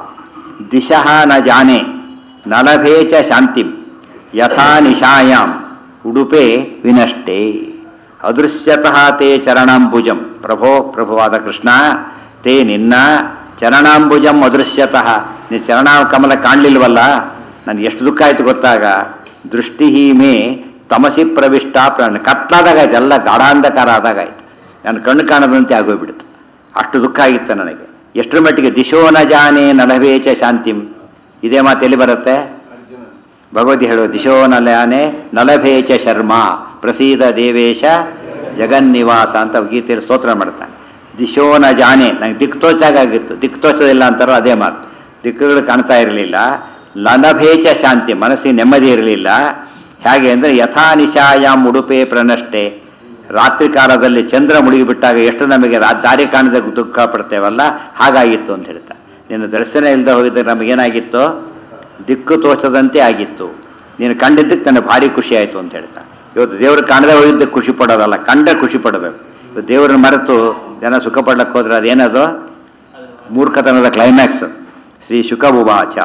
[SPEAKER 1] ದಿಶಃ ನ ಜಾನೆ ನಲಭೆ ಚ ಶಾಂತಿಂ ಯಥಾ ನಿಶಾಯಾಂ ಉಡುಪೆ ವಿನಷ್ಟೇ ಅದೃಶ್ಯತಃ ತೇ ಚರಣಾಂಬುಜಂ ಪ್ರಭೋ ಪ್ರಭುವಾದ ಕೃಷ್ಣ ತೇ ನಿನ್ನ ಚರಣಾಂಬುಜಂ ಅದೃಶ್ಯತಃ ನೀ ಚರಣ ಕಮಲ ಕಾಣಲಿಲ್ವಲ್ಲ ನನಗೆ ಎಷ್ಟು ದುಃಖ ಆಯ್ತು ಗೊತ್ತಾಗ ದೃಷ್ಟಿ ಮೇ ತಮಸಿ ಪ್ರವಿಷ್ಟ ಪ್ರಾಣ ಕತ್ಲಾದಾಗಾಯ್ತು ಎಲ್ಲ ಗಾಢಾಂಧಕಾರ ಆದಾಗಾಯ್ತು ನನ್ನ ಕಣ್ಣು ಕಾಣದಂತೆ ಆಗೋಗ್ಬಿಡ್ತು ಅಷ್ಟು ದುಃಖ ಆಗಿತ್ತು ನನಗೆ ಎಷ್ಟರ ಮಟ್ಟಿಗೆ ದಿಶೋ ನ ಜಾನೆ ನಲವೇಚ ಶಾಂತಿಂ ಇದೇ ಮಾತು ಎಲ್ಲಿ ಬರುತ್ತೆ
[SPEAKER 2] ಅರ್ಜುನ
[SPEAKER 1] ಭಗವತಿ ಹೇಳುವ ದಿಶೋ ನಲಯಾನೆ ನಲಭೇಚ ಶರ್ಮ ಪ್ರಸೀದ ದೇವೇಶ ಜಗನ್ನಿವಾಸ ಅಂತ ಗೀತೆಯಲ್ಲಿ ಸ್ತೋತ್ರ ಮಾಡ್ತಾನೆ ದಿಶೋ ನ ಜಾನೆ ನಂಗೆ ದಿಕ್ ತೋಚಾಗಿತ್ತು ದಿಕ್ ತೋಚದಿಲ್ಲ ಅಂತಾರೋ ಅದೇ ಮಾತು ದಿಕ್ಕುಗಳು ಕಾಣ್ತಾ ಇರಲಿಲ್ಲ ಲನಭೇಚ ಶಾಂತಿ ಮನಸ್ಸಿಗೆ ನೆಮ್ಮದಿ ಇರಲಿಲ್ಲ ಹೇಗೆ ಅಂದರೆ ಯಥಾ ನಿಶಾಯಾಮ್ ಉಡುಪೆ ಪ್ರನಷ್ಟೆ ರಾತ್ರಿ ಕಾಲದಲ್ಲಿ ಚಂದ್ರ ಮುಳುಗಿಬಿಟ್ಟಾಗ ಎಷ್ಟು ನಮಗೆ ರಾ- ದಾರಿ ಕಾಣದೆ ದುಃಖ ಪಡ್ತೇವಲ್ಲ ಹಾಗಾಗಿತ್ತು ಅಂತ ಹೇಳ್ತಾ ನಿನ್ನ ದರ್ಶನ ಇಲ್ಲದೆ ಹೋಗಿದ್ರೆ ನಮಗೇನಾಗಿತ್ತು ದಿಕ್ಕು ತೋಚದಂತೆ ಆಗಿತ್ತು ನೀನು ಕಂಡಿದ್ದಕ್ಕೆ ನನಗೆ ಭಾರಿ ಖುಷಿ ಆಯಿತು ಅಂತ ಹೇಳ್ತಾ ಇವತ್ತು ದೇವರು ಕಾಣದೆ ಹೋಗಿದ್ದಕ್ಕೆ ಖುಷಿ ಪಡೋದಲ್ಲ ಕಂಡ ಖುಷಿ ಪಡಬೇಕು ಇವತ್ತು ದೇವರನ್ನ ಮರೆತು ಜನ ಸುಖ ಪಡ್ಲಕ್ಕೆ ಹೋದ್ರೆ ಅದೇನದು ಮೂರ್ಖತನದ ಕ್ಲೈಮ್ಯಾಕ್ಸ್ ಶ್ರೀ ಶುಕಬುವಾಚ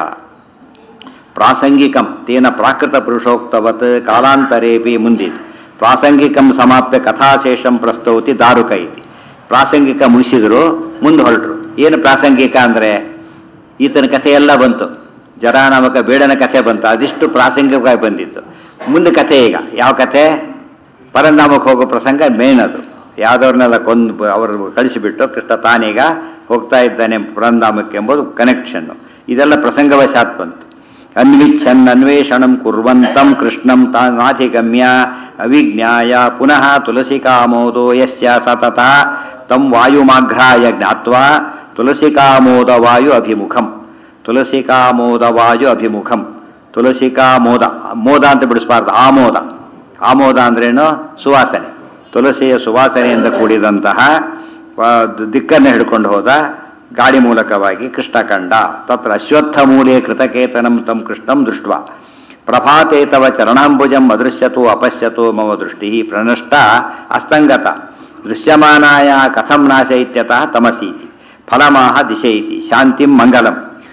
[SPEAKER 1] ಪ್ರಾಸಂಗಿಕಂ ತೇನ ಪ್ರಾಕೃತ ಪುರುಷೋಕ್ತವತ್ ಕಾಲಾಂತರೇಪಿ ಮುಂದಿದೆ ಪ್ರಾಸಂಗಿಕಂ ಸಮಾಪ್ತ ಕಥಾಶೇಷಂ ಪ್ರಸ್ತೌತಿ ದಾರುಕ ಇತಿ ಪ್ರಾಸಂಗಿಕ ಮುಗಿಸಿದ್ರು ಮುಂದೆ ಹೊರಟರು ಏನು ಪ್ರಾಸಂಗಿಕ ಅಂದರೆ ಈತನ ಕಥೆ ಎಲ್ಲ ಬಂತು ಜರಾನಾಮಕ ಬೇಡನ ಕಥೆ ಬಂತು ಅದಿಷ್ಟು ಪ್ರಾಸಂಗಿಕವಾಗಿ ಬಂದಿತ್ತು ಮುಂದೆ ಕಥೆ ಈಗ ಯಾವ ಕಥೆ ಪರಂಧಾಮಕ್ಕೆ ಹೋಗೋ ಪ್ರಸಂಗ ಮೇನ್ ಅದು ಯಾವ್ದವ್ರನ್ನೆಲ್ಲ ಕೊಂದು ಅವರು ಕಳಿಸಿಬಿಟ್ಟು ಕೃಷ್ಣ ತಾನೀಗ ಹೋಗ್ತಾ ಇದ್ದಾನೆ ಪರಂಧಾಮಕ್ಕೆ ಎಂಬುದು ಕನೆಕ್ಷನ್ನು ಇದೆಲ್ಲ ಪ್ರಸಂಗವಶಾತ್ ಬಂತು ಅನ್ವಿಚ್ಛನ್ ಅನ್ವೇಷಣಂ ಕುರ್ವಂತಂ ಕೃಷ್ಣಂ ತಾನಾಧಿಗಮ್ಯ ಅವಿಜ್ಞಾಯ ಪುನಃ ತುಳಸಿಕಾಮೋದೋ ಯಸ್ಯ ಸತತ ತಂ ವಾಯುಮಾಘ್ರಾಯ ಜ್ಞಾತ್ವಾ ತುಳಸಿಕಾಮೋದ ವಾಯು ಅಭಿಮುಖಂ ತುಳಸಿಕಾಮೋದ ವಾಯು ಅಭಿಮುಖಂ ತುಳಸಿಕಾಮೋದ ಮೋದ ಅಂತ ಬಿಡಿಸ್ಬಾರ್ದು ಆಮೋದ ಆಮೋದ ಅಂದ್ರೇನು ಸುವಾಸನೆ ತುಳಸಿಯ ಸುವಾಸನೆಯಿಂದ ಕೂಡಿದಂತಹ ಆ, ದಿಕ್ಕನ್ನು ಹಿಡ್ಕೊಂಡು ಹೋದ ಗಾಡಿ ಮೂಲಕವಾಗಿ ಕೃಷ್ಣ ಕಂಡ ತತ್ರ ಅಶ್ವತ್ಥ ಮೂಲೆ ಕೃತಕೇತನಂ ತಂ ಕೃಷ್ಣಂ ದೃಷ್ಟ ಪ್ರಭಾತೆ ತವ ಚರಣಾಂಬುಜಂ ಅದೃಶ್ಯತೋ ಅಪಶ್ಯತೋ ಮಮ ದೃಷ್ಟಿ ಪ್ರಣಷ್ಟ ಅಸ್ತಂಗತ ದೃಶ್ಯಮಾನಾಯ ಕಥಂ ನಾಶ ಇತ್ಯತಃ ತಮಸೀತಿ ಫಲಮಾಹ ದಿಶೆ ಇತಿ ಶಾಂತಿಂ ಮಂಗಲಂ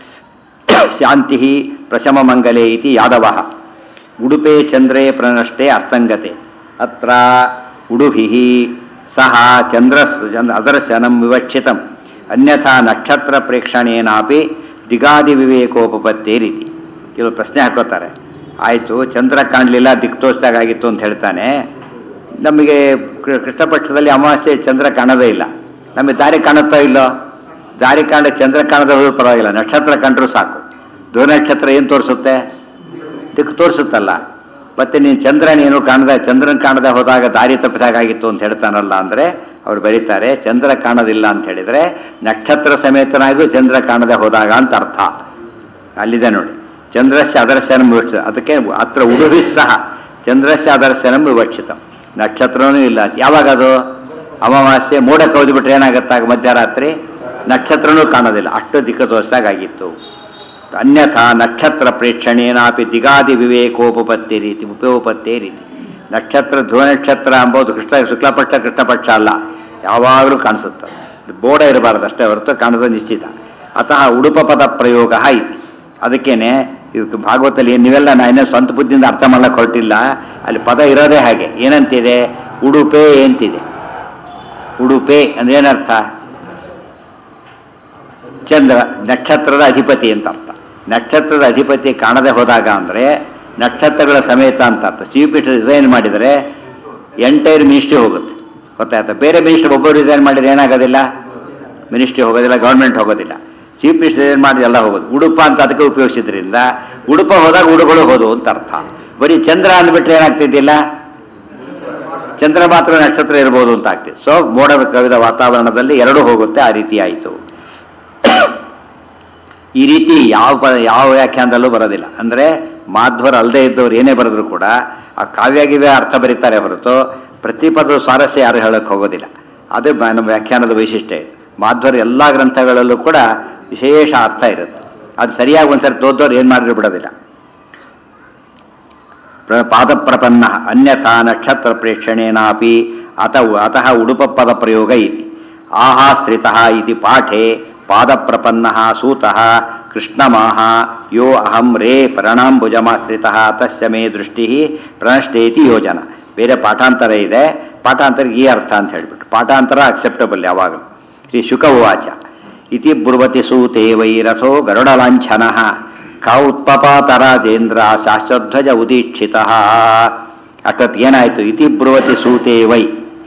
[SPEAKER 1] ಶಾಂತಿ ಪ್ರಶಮ ಮಂಗಲೆ ಇತಿ ಯಾದವ ಉಡುಪೆ ಚಂದ್ರೇ ಪ್ರಣಷ್ಟೇ ಅಸ್ತಂಗತೆ ಅತ್ರ ಉಡುಭಿ ಸಹ ಚಂದ್ರಸ್ ಚಂದ್ರ ಅದರ್ಶನಂ ವಿವಕ್ಷಿತಂ ಅನ್ಯಥಾ ನಕ್ಷತ್ರ ಪ್ರೇಕ್ಷಣೇನಾಪಿ ದಿಗಾದಿ ವಿವೇಕೋಪತ್ತೇರಿತಿ ಕೆಲವು ಪ್ರಶ್ನೆ ಹಾಕೋತಾರೆ ಆಯಿತು ಚಂದ್ರ ಕಾಣಲಿಲ್ಲ ದಿಕ್ ತೋಚ್ದಾಗಿತ್ತು ಅಂತ ಹೇಳ್ತಾನೆ ನಮಗೆ ಕೃ- ಕೃಷ್ಣ ಪಕ್ಷದಲ್ಲಿ ಅಮಾವಾಸ್ಯೆ ಚಂದ್ರ ಕಾಣೋದೇ ಇಲ್ಲ ನಮಗೆ ದಾರಿ ಕಾಣುತ್ತೋ ಇಲ್ಲೋ ದಾರಿ ಕಾಣ ಚಂದ್ರ ಕಾಣದ ಹೋದ್ರೂ ಪರವಾಗಿಲ್ಲ ನಕ್ಷತ್ರ ಕಂಡ್ರೂ ಸಾಕು ಧ್ರುವ ನಕ್ಷತ್ರ ಏನು ತೋರಿಸುತ್ತೆ ದಿಕ್ಕು ತೋರಿಸುತ್ತಲ್ಲ ಮತ್ತೆ ನೀನು ಚಂದ್ರ ನೀನು ಕಾಣದ ಚಂದ್ರನ್ ಕಾಣದೆ ಹೋದಾಗ ದಾರಿ ತಪ್ಪಿದಾಗಿತ್ತು ಅಂತ ಹೇಳ್ತಾನಲ್ಲ ಅಂದರೆ ಅವ್ರು ಬರೀತಾರೆ ಚಂದ್ರ ಕಾಣೋದಿಲ್ಲ ಅಂತ ಹೇಳಿದರೆ ನಕ್ಷತ್ರ ಸಮೇತನಾಗೂ ಚಂದ್ರ ಕಾಣದೆ ಹೋದಾಗ ಅಂತ ಅರ್ಥ ಅಲ್ಲಿದೆ ನೋಡಿ ಚಂದ್ರಸ್ಯ ಅದರ್ಶನಂ ವಿವಕ್ಷಿತ ಅದಕ್ಕೆ ಅತ್ರ ಉಡುಭಿ ಸಹ ಚಂದ್ರಸ್ಯ ಅದರ್ಶನಂ ವಿವಕ್ಷಿತ ನಕ್ಷತ್ರನೂ ಇಲ್ಲ ಯಾವಾಗ ಅದು ಅಮಾವಾಸ್ಯೆ ಮೋಡ ಕೌದು ಬಿಟ್ರೆ ಏನಾಗತ್ತಾಗ ಮಧ್ಯರಾತ್ರಿ ನಕ್ಷತ್ರನೂ ಕಾಣೋದಿಲ್ಲ ಅಷ್ಟು ದಿಕ್ಕ ತೋರಿಸಿದಾಗಿತ್ತು ಅನ್ಯಥಾ ನಕ್ಷತ್ರ ಪ್ರೇಕ್ಷಣೇನಾಪಿ ದಿಗಾದಿ ವಿವೇಕೋಪಪತ್ತಿ ರೀತಿ ಉಪೋಪತ್ತೇ ರೀತಿ ನಕ್ಷತ್ರ ಧ್ರುವ ನಕ್ಷತ್ರ ಅಂಬೋದು ಕೃಷ್ಣ ಶುಕ್ಲಪಕ್ಷ ಕೃಷ್ಣಪಕ್ಷ ಅಲ್ಲ ಯಾವಾಗಲೂ ಕಾಣಿಸುತ್ತೆ ಬೋಡ ಇರಬಾರ್ದು ಅಷ್ಟೇ ಹೊರತು ಕಾಣದ ನಿಶ್ಚಿತ ಅತಃ ಉಡುಪ ಪದ ಪ್ರಯೋಗ ಇತಿ ಅದಕ್ಕೇನೆ ಇದಕ್ಕೆ ಭಾಗವತಲ್ಲಿ ಏನ್ ನೀವೆಲ್ಲ ನಾನು ಸ್ವಂತ ಬುದ್ಧಿಯಿಂದ ಅರ್ಥ ಮಾಡಕ್ಕೆ ಹೊರಟಿಲ್ಲ ಅಲ್ಲಿ ಪದ ಇರೋದೇ ಹಾಗೆ ಏನಂತಿದೆ ಉಡುಪೆ ಅಂತಿದೆ ಉಡುಪೆ ಅಂದ್ರೆ ಏನರ್ಥ ಚಂದ್ರ ನಕ್ಷತ್ರದ ಅಧಿಪತಿ ಅಂತ ಅರ್ಥ ನಕ್ಷತ್ರದ ಅಧಿಪತಿ ಕಾಣದೆ ಹೋದಾಗ ಅಂದರೆ ನಕ್ಷತ್ರಗಳ ಸಮೇತ ಅಂತ ಅರ್ಥ ಸಿವಿಪೀಠ ಡಿಸೈನ್ ಮಾಡಿದರೆ ಎಂಟೈರ್ ಮಿನಿಸ್ಟ್ರಿ ಹೋಗುತ್ತೆ ಗೊತ್ತಾಯ್ತಾ ಬೇರೆ ಮಿನಿಸ್ಟ್ರಿ ಒಬ್ಬರು ಡಿಸೈನ್ ಮಾಡಿದ್ರೆ ಏನಾಗೋದಿಲ್ಲ ಮಿನಿಸ್ಟ್ರಿ ಹೋಗೋದಿಲ್ಲ ಗೌರ್ಮೆಂಟ್ ಹೋಗೋದಿಲ್ಲ ಚೀಫ್ ಮಿನಿಸ್ಟರ್ ಡಿಸೈನ್ ಮಾಡಿ ಎಲ್ಲ ಹೋಗೋದು ಉಡುಪ ಅಂತ ಅದಕ್ಕೆ ಉಪಯೋಗಿಸಿದ್ರಿಂದ ಉಡುಪ ಹೋದಾಗ ಉಡುಗಳು ಹೋದವು ಅಂತ ಅರ್ಥ ಬರೀ ಚಂದ್ರ ಅಂದ್ಬಿಟ್ರೆ ಏನಾಗ್ತಿದ್ದಿಲ್ಲ ಚಂದ್ರ ಮಾತ್ರ ನಕ್ಷತ್ರ ಇರ್ಬೋದು ಅಂತ ಆಗ್ತಿದೆ ಸೊ ಮೋಡದ ಕವಿದ ವಾತಾವರಣದಲ್ಲಿ ಎರಡೂ ಹೋಗುತ್ತೆ ಆ ರೀತಿ ಆಯಿತು ಈ ರೀತಿ ಯಾವ ಪ ಯಾವ ವ್ಯಾಖ್ಯಾನದಲ್ಲೂ ಬರೋದಿಲ್ಲ ಅಂದರೆ ಮಾಧ್ವರ ಅಲ್ಲದೆ ಇದ್ದವ್ರು ಏನೇ ಬರೆದ್ರು ಕೂಡ ಆ ಕಾವ್ಯಾಗಿವೆ ಅರ್ಥ ಬರೀತಾರೆ ಹೊರತು ಪ್ರತಿ ಪದದ ಸ್ವಾರಸ್ಯ ಯಾರು ಹೇಳಕ್ಕೆ ಹೋಗೋದಿಲ್ಲ ಅದೇ ಬ- ನಮ್ಮ ವ್ಯಾಖ್ಯಾನದ ವೈಶಿಷ್ಟ್ಯ ಇದು ಮಾಧ್ವರ ಎಲ್ಲ ಗ್ರಂಥಗಳಲ್ಲೂ ಕೂಡ ವಿಶೇಷ ಅರ್ಥ ಇರುತ್ತೆ ಅದು ಸರಿಯಾಗಿ ಒಂದ್ಸರಿ ತೋದೋರು ಏನು ಮಾಡಿದ್ರು ಬಿಡೋದಿಲ್ಲ ಪ್ರ- ಪಾದಪ್ರಪನ್ನ ಅನ್ಯಥಾ ನಕ್ಷತ್ರ ಪ್ರೇಕ್ಷಣೇನಾಪಿ ಅತ ಅತಃ ಉಡುಪಪದ ಪ್ರಯೋಗ ಇತಿ ಆಹಾಶ್ರಿತಃ ಇತಿ ಪಾಠೆ ಪಾದಪ್ರಪನ್ನ ಸೂತಃ ಕೃಷ್ಣಮಾಹ ಯೋ ಅಹಂ ರೇ ಪ್ರಣಾಂಬುಜಮಾಶ್ರಿತಃ ತಸ್ಯ ಮೇ ದೃಷ್ಟಿ ಪ್ರಣಷ್ಟೇತಿ ಯೋಜನ ಬೇರೆ ಪಾಠಾಂತರ ಇದೆ ಪಾಠಾಂತರಕ್ಕೆ ಈ ಅರ್ಥ ಅಂತ ಹೇಳಿಬಿಟ್ಟು ಪಾಠಾಂತರ ಅಕ್ಸೆಪ್ಟಬಲ್ ಯಾವಾಗಲೂ ಶ್ರೀ ಶುಕ ಉವಾಚ ಇತಿ ಬ್ರುವತಿ ಸೂತೆ ವೈ ರಥೋ ಗರುಡಲಾಂಛನಃ ಕ ಉತ್ಪಪಾತ ರಾಜೇಂದ್ರ ಶಾಶ್ವಧ್ವಜ ಉದೀಕ್ಷಿತ ಅಷ್ಟೊತ್ತು ಏನಾಯಿತು ಇತಿ ಬ್ರುವತಿ ಸೂತೆ ವೈ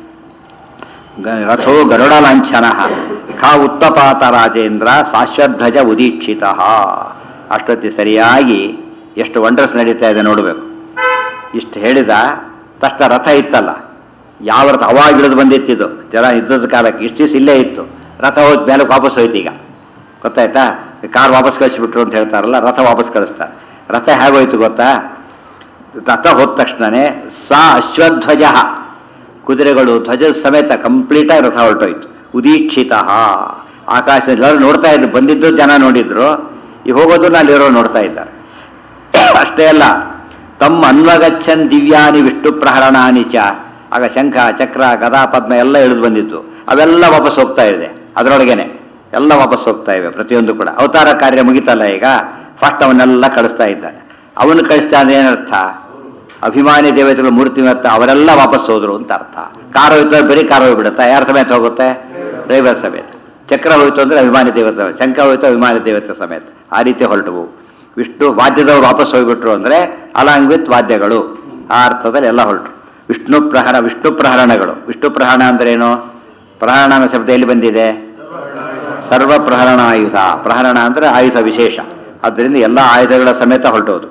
[SPEAKER 1] ಗ- ರಥೋ ಗರುಡಲಾಂಛನ ಖ ಉತ್ಪಪಾತ ರಾಜೇಂದ್ರ ಶಾಶ್ವಧ್ವಜ ಉದೀಕ್ಷಿತ ಅಷ್ಟೊತ್ತಿ ಸರಿಯಾಗಿ ಎಷ್ಟು ವಂಡರ್ಸ್ ನಡೀತಾ ಇದೆ ನೋಡಬೇಕು ಇಷ್ಟು ಹೇಳಿದ ತಕ್ಷಣ ರಥ ಇತ್ತಲ್ಲ ಯಾವ ರಥ ಅವಾಗ ಇಳಿದು ಬಂದಿತ್ತಿದು ಜನ ಯುದ್ಧದ ಕಾಲಕ್ಕೆ ಇಷ್ಟು ದಿವಸ ಇಲ್ಲೇ ಇತ್ತು ರಥ ಹೋದ ಮೇಲೆ ವಾಪಸ್ ಹೋಯ್ತು ಈಗ ಗೊತ್ತಾಯ್ತಾ ಕಾರ್ ವಾಪಸ್ ಕಳಿಸಿಬಿಟ್ರು ಅಂತ ಹೇಳ್ತಾರಲ್ಲ ರಥ ವಾಪಸ್ ಕಳಿಸ್ತಾರೆ ರಥ ಹೇಗೋಯ್ತು ಗೊತ್ತಾ ರಥ ಹೋದ ತಕ್ಷಣನೇ ಸಾ ಅಶ್ವಧ್ವಜ ಕುದುರೆಗಳು ಧ್ವಜದ ಸಮೇತ ಕಂಪ್ಲೀಟಾಗಿ ರಥ ಹೊರಟೋಯ್ತು ಉದೀಕ್ಷಿತ ಆಕಾಶದಲ್ಲಿ ಎಲ್ಲರೂ ನೋಡ್ತಾ ಇದ್ರು ಬಂದಿದ್ದು ಜನ ನೋಡಿದ್ರು ಈ ಹೋಗೋದನ್ನ ಅಲ್ಲಿರೋ ನೋಡ್ತಾ ಇದ್ದಾರೆ ಅಷ್ಟೇ ಅಲ್ಲ ತಮ್ಮ ಅನ್ವಗಚ್ಚನ್ ದಿವ್ಯಾನಿ ವಿಷ್ಣು ಪ್ರಹರಣಾನಿ ಚ ಆಗ ಶಂಖ ಚಕ್ರ ಗದಾ ಪದ್ಮ ಎಲ್ಲ ಇಳಿದು ಬಂದಿತ್ತು ಅವೆಲ್ಲ ವಾಪಸ್ ಹೋಗ್ತಾ ಇದೆ ಅದರೊಳಗೇನೆ ಎಲ್ಲ ವಾಪಸ್ ಹೋಗ್ತಾ ಇವೆ ಪ್ರತಿಯೊಂದು ಕೂಡ ಅವತಾರ ಕಾರ್ಯ ಮುಗಿತಲ್ಲ ಈಗ ಫಸ್ಟ್ ಅವನ್ನೆಲ್ಲ ಕಳಿಸ್ತಾ ಇದ್ದಾನೆ ಅವನು ಕಳಿಸ್ತಾ ಅಂದ್ರೆ ಏನರ್ಥ ಅಭಿಮಾನಿ ದೇವತೆಗಳು ಮೂರ್ತಿ ಮತ್ತ ಅವರೆಲ್ಲ ವಾಪಸ್ ಹೋದ್ರು ಅಂತ ಅರ್ಥ ಕಾರ್ ಹೋಯ್ತು ಬರೀ ಕಾರ್ ಹೋಗ್ಬಿಡುತ್ತಾ ಯಾರ ಸಮೇತ ಹೋಗುತ್ತೆ ಡ್ರೈವರ್ ಸಮೇತ ಚಕ್ರ ಹೋಯ್ತು ಅಂದ್ರೆ ಅಭಿಮಾನಿ ದೇವತೆ ಶಂಖ ಹೋಯ್ತು ಅಭಿಮಾನಿ ದೇವತೆ ಸಮೇತ ಆ ರೀತಿ ಹೊರಟವು ವಿಷ್ಣು ವಾದ್ಯದವ್ರು ವಾಪಸ್ ಹೋಗ್ಬಿಟ್ರು ಅಂದ್ರೆ ಅಲಾಂಗ್ ವಿತ್ ವಾದ್ಯಗಳು ಆ ಅರ್ಥದಲ್ಲಿ ಎಲ್ಲ ಹೊರಟರು ವಿಷ್ಣು ಪ್ರಹರ ವಿಷ್ಣು ಪ್ರಹರಣಗಳು ವಿಷ್ಣು ಪ್ರಹರಣ ಅಂದ್ರೆ ಏನು ಪ್ರಹರಣ ಅನ್ನೋ ಶಬ್ದ ಎಲ್ಲಿ ಬಂದಿದೆ ಸರ್ವ ಪ್ರಹರಣ ಆಯುಧ ಪ್ರಹರಣ ಅಂದ್ರೆ ಆಯುಧ ವಿಶೇಷ ಆದ್ದರಿಂದ ಎಲ್ಲ ಆಯುಧಗಳ ಸಮೇತ ಹೊರಟೋದು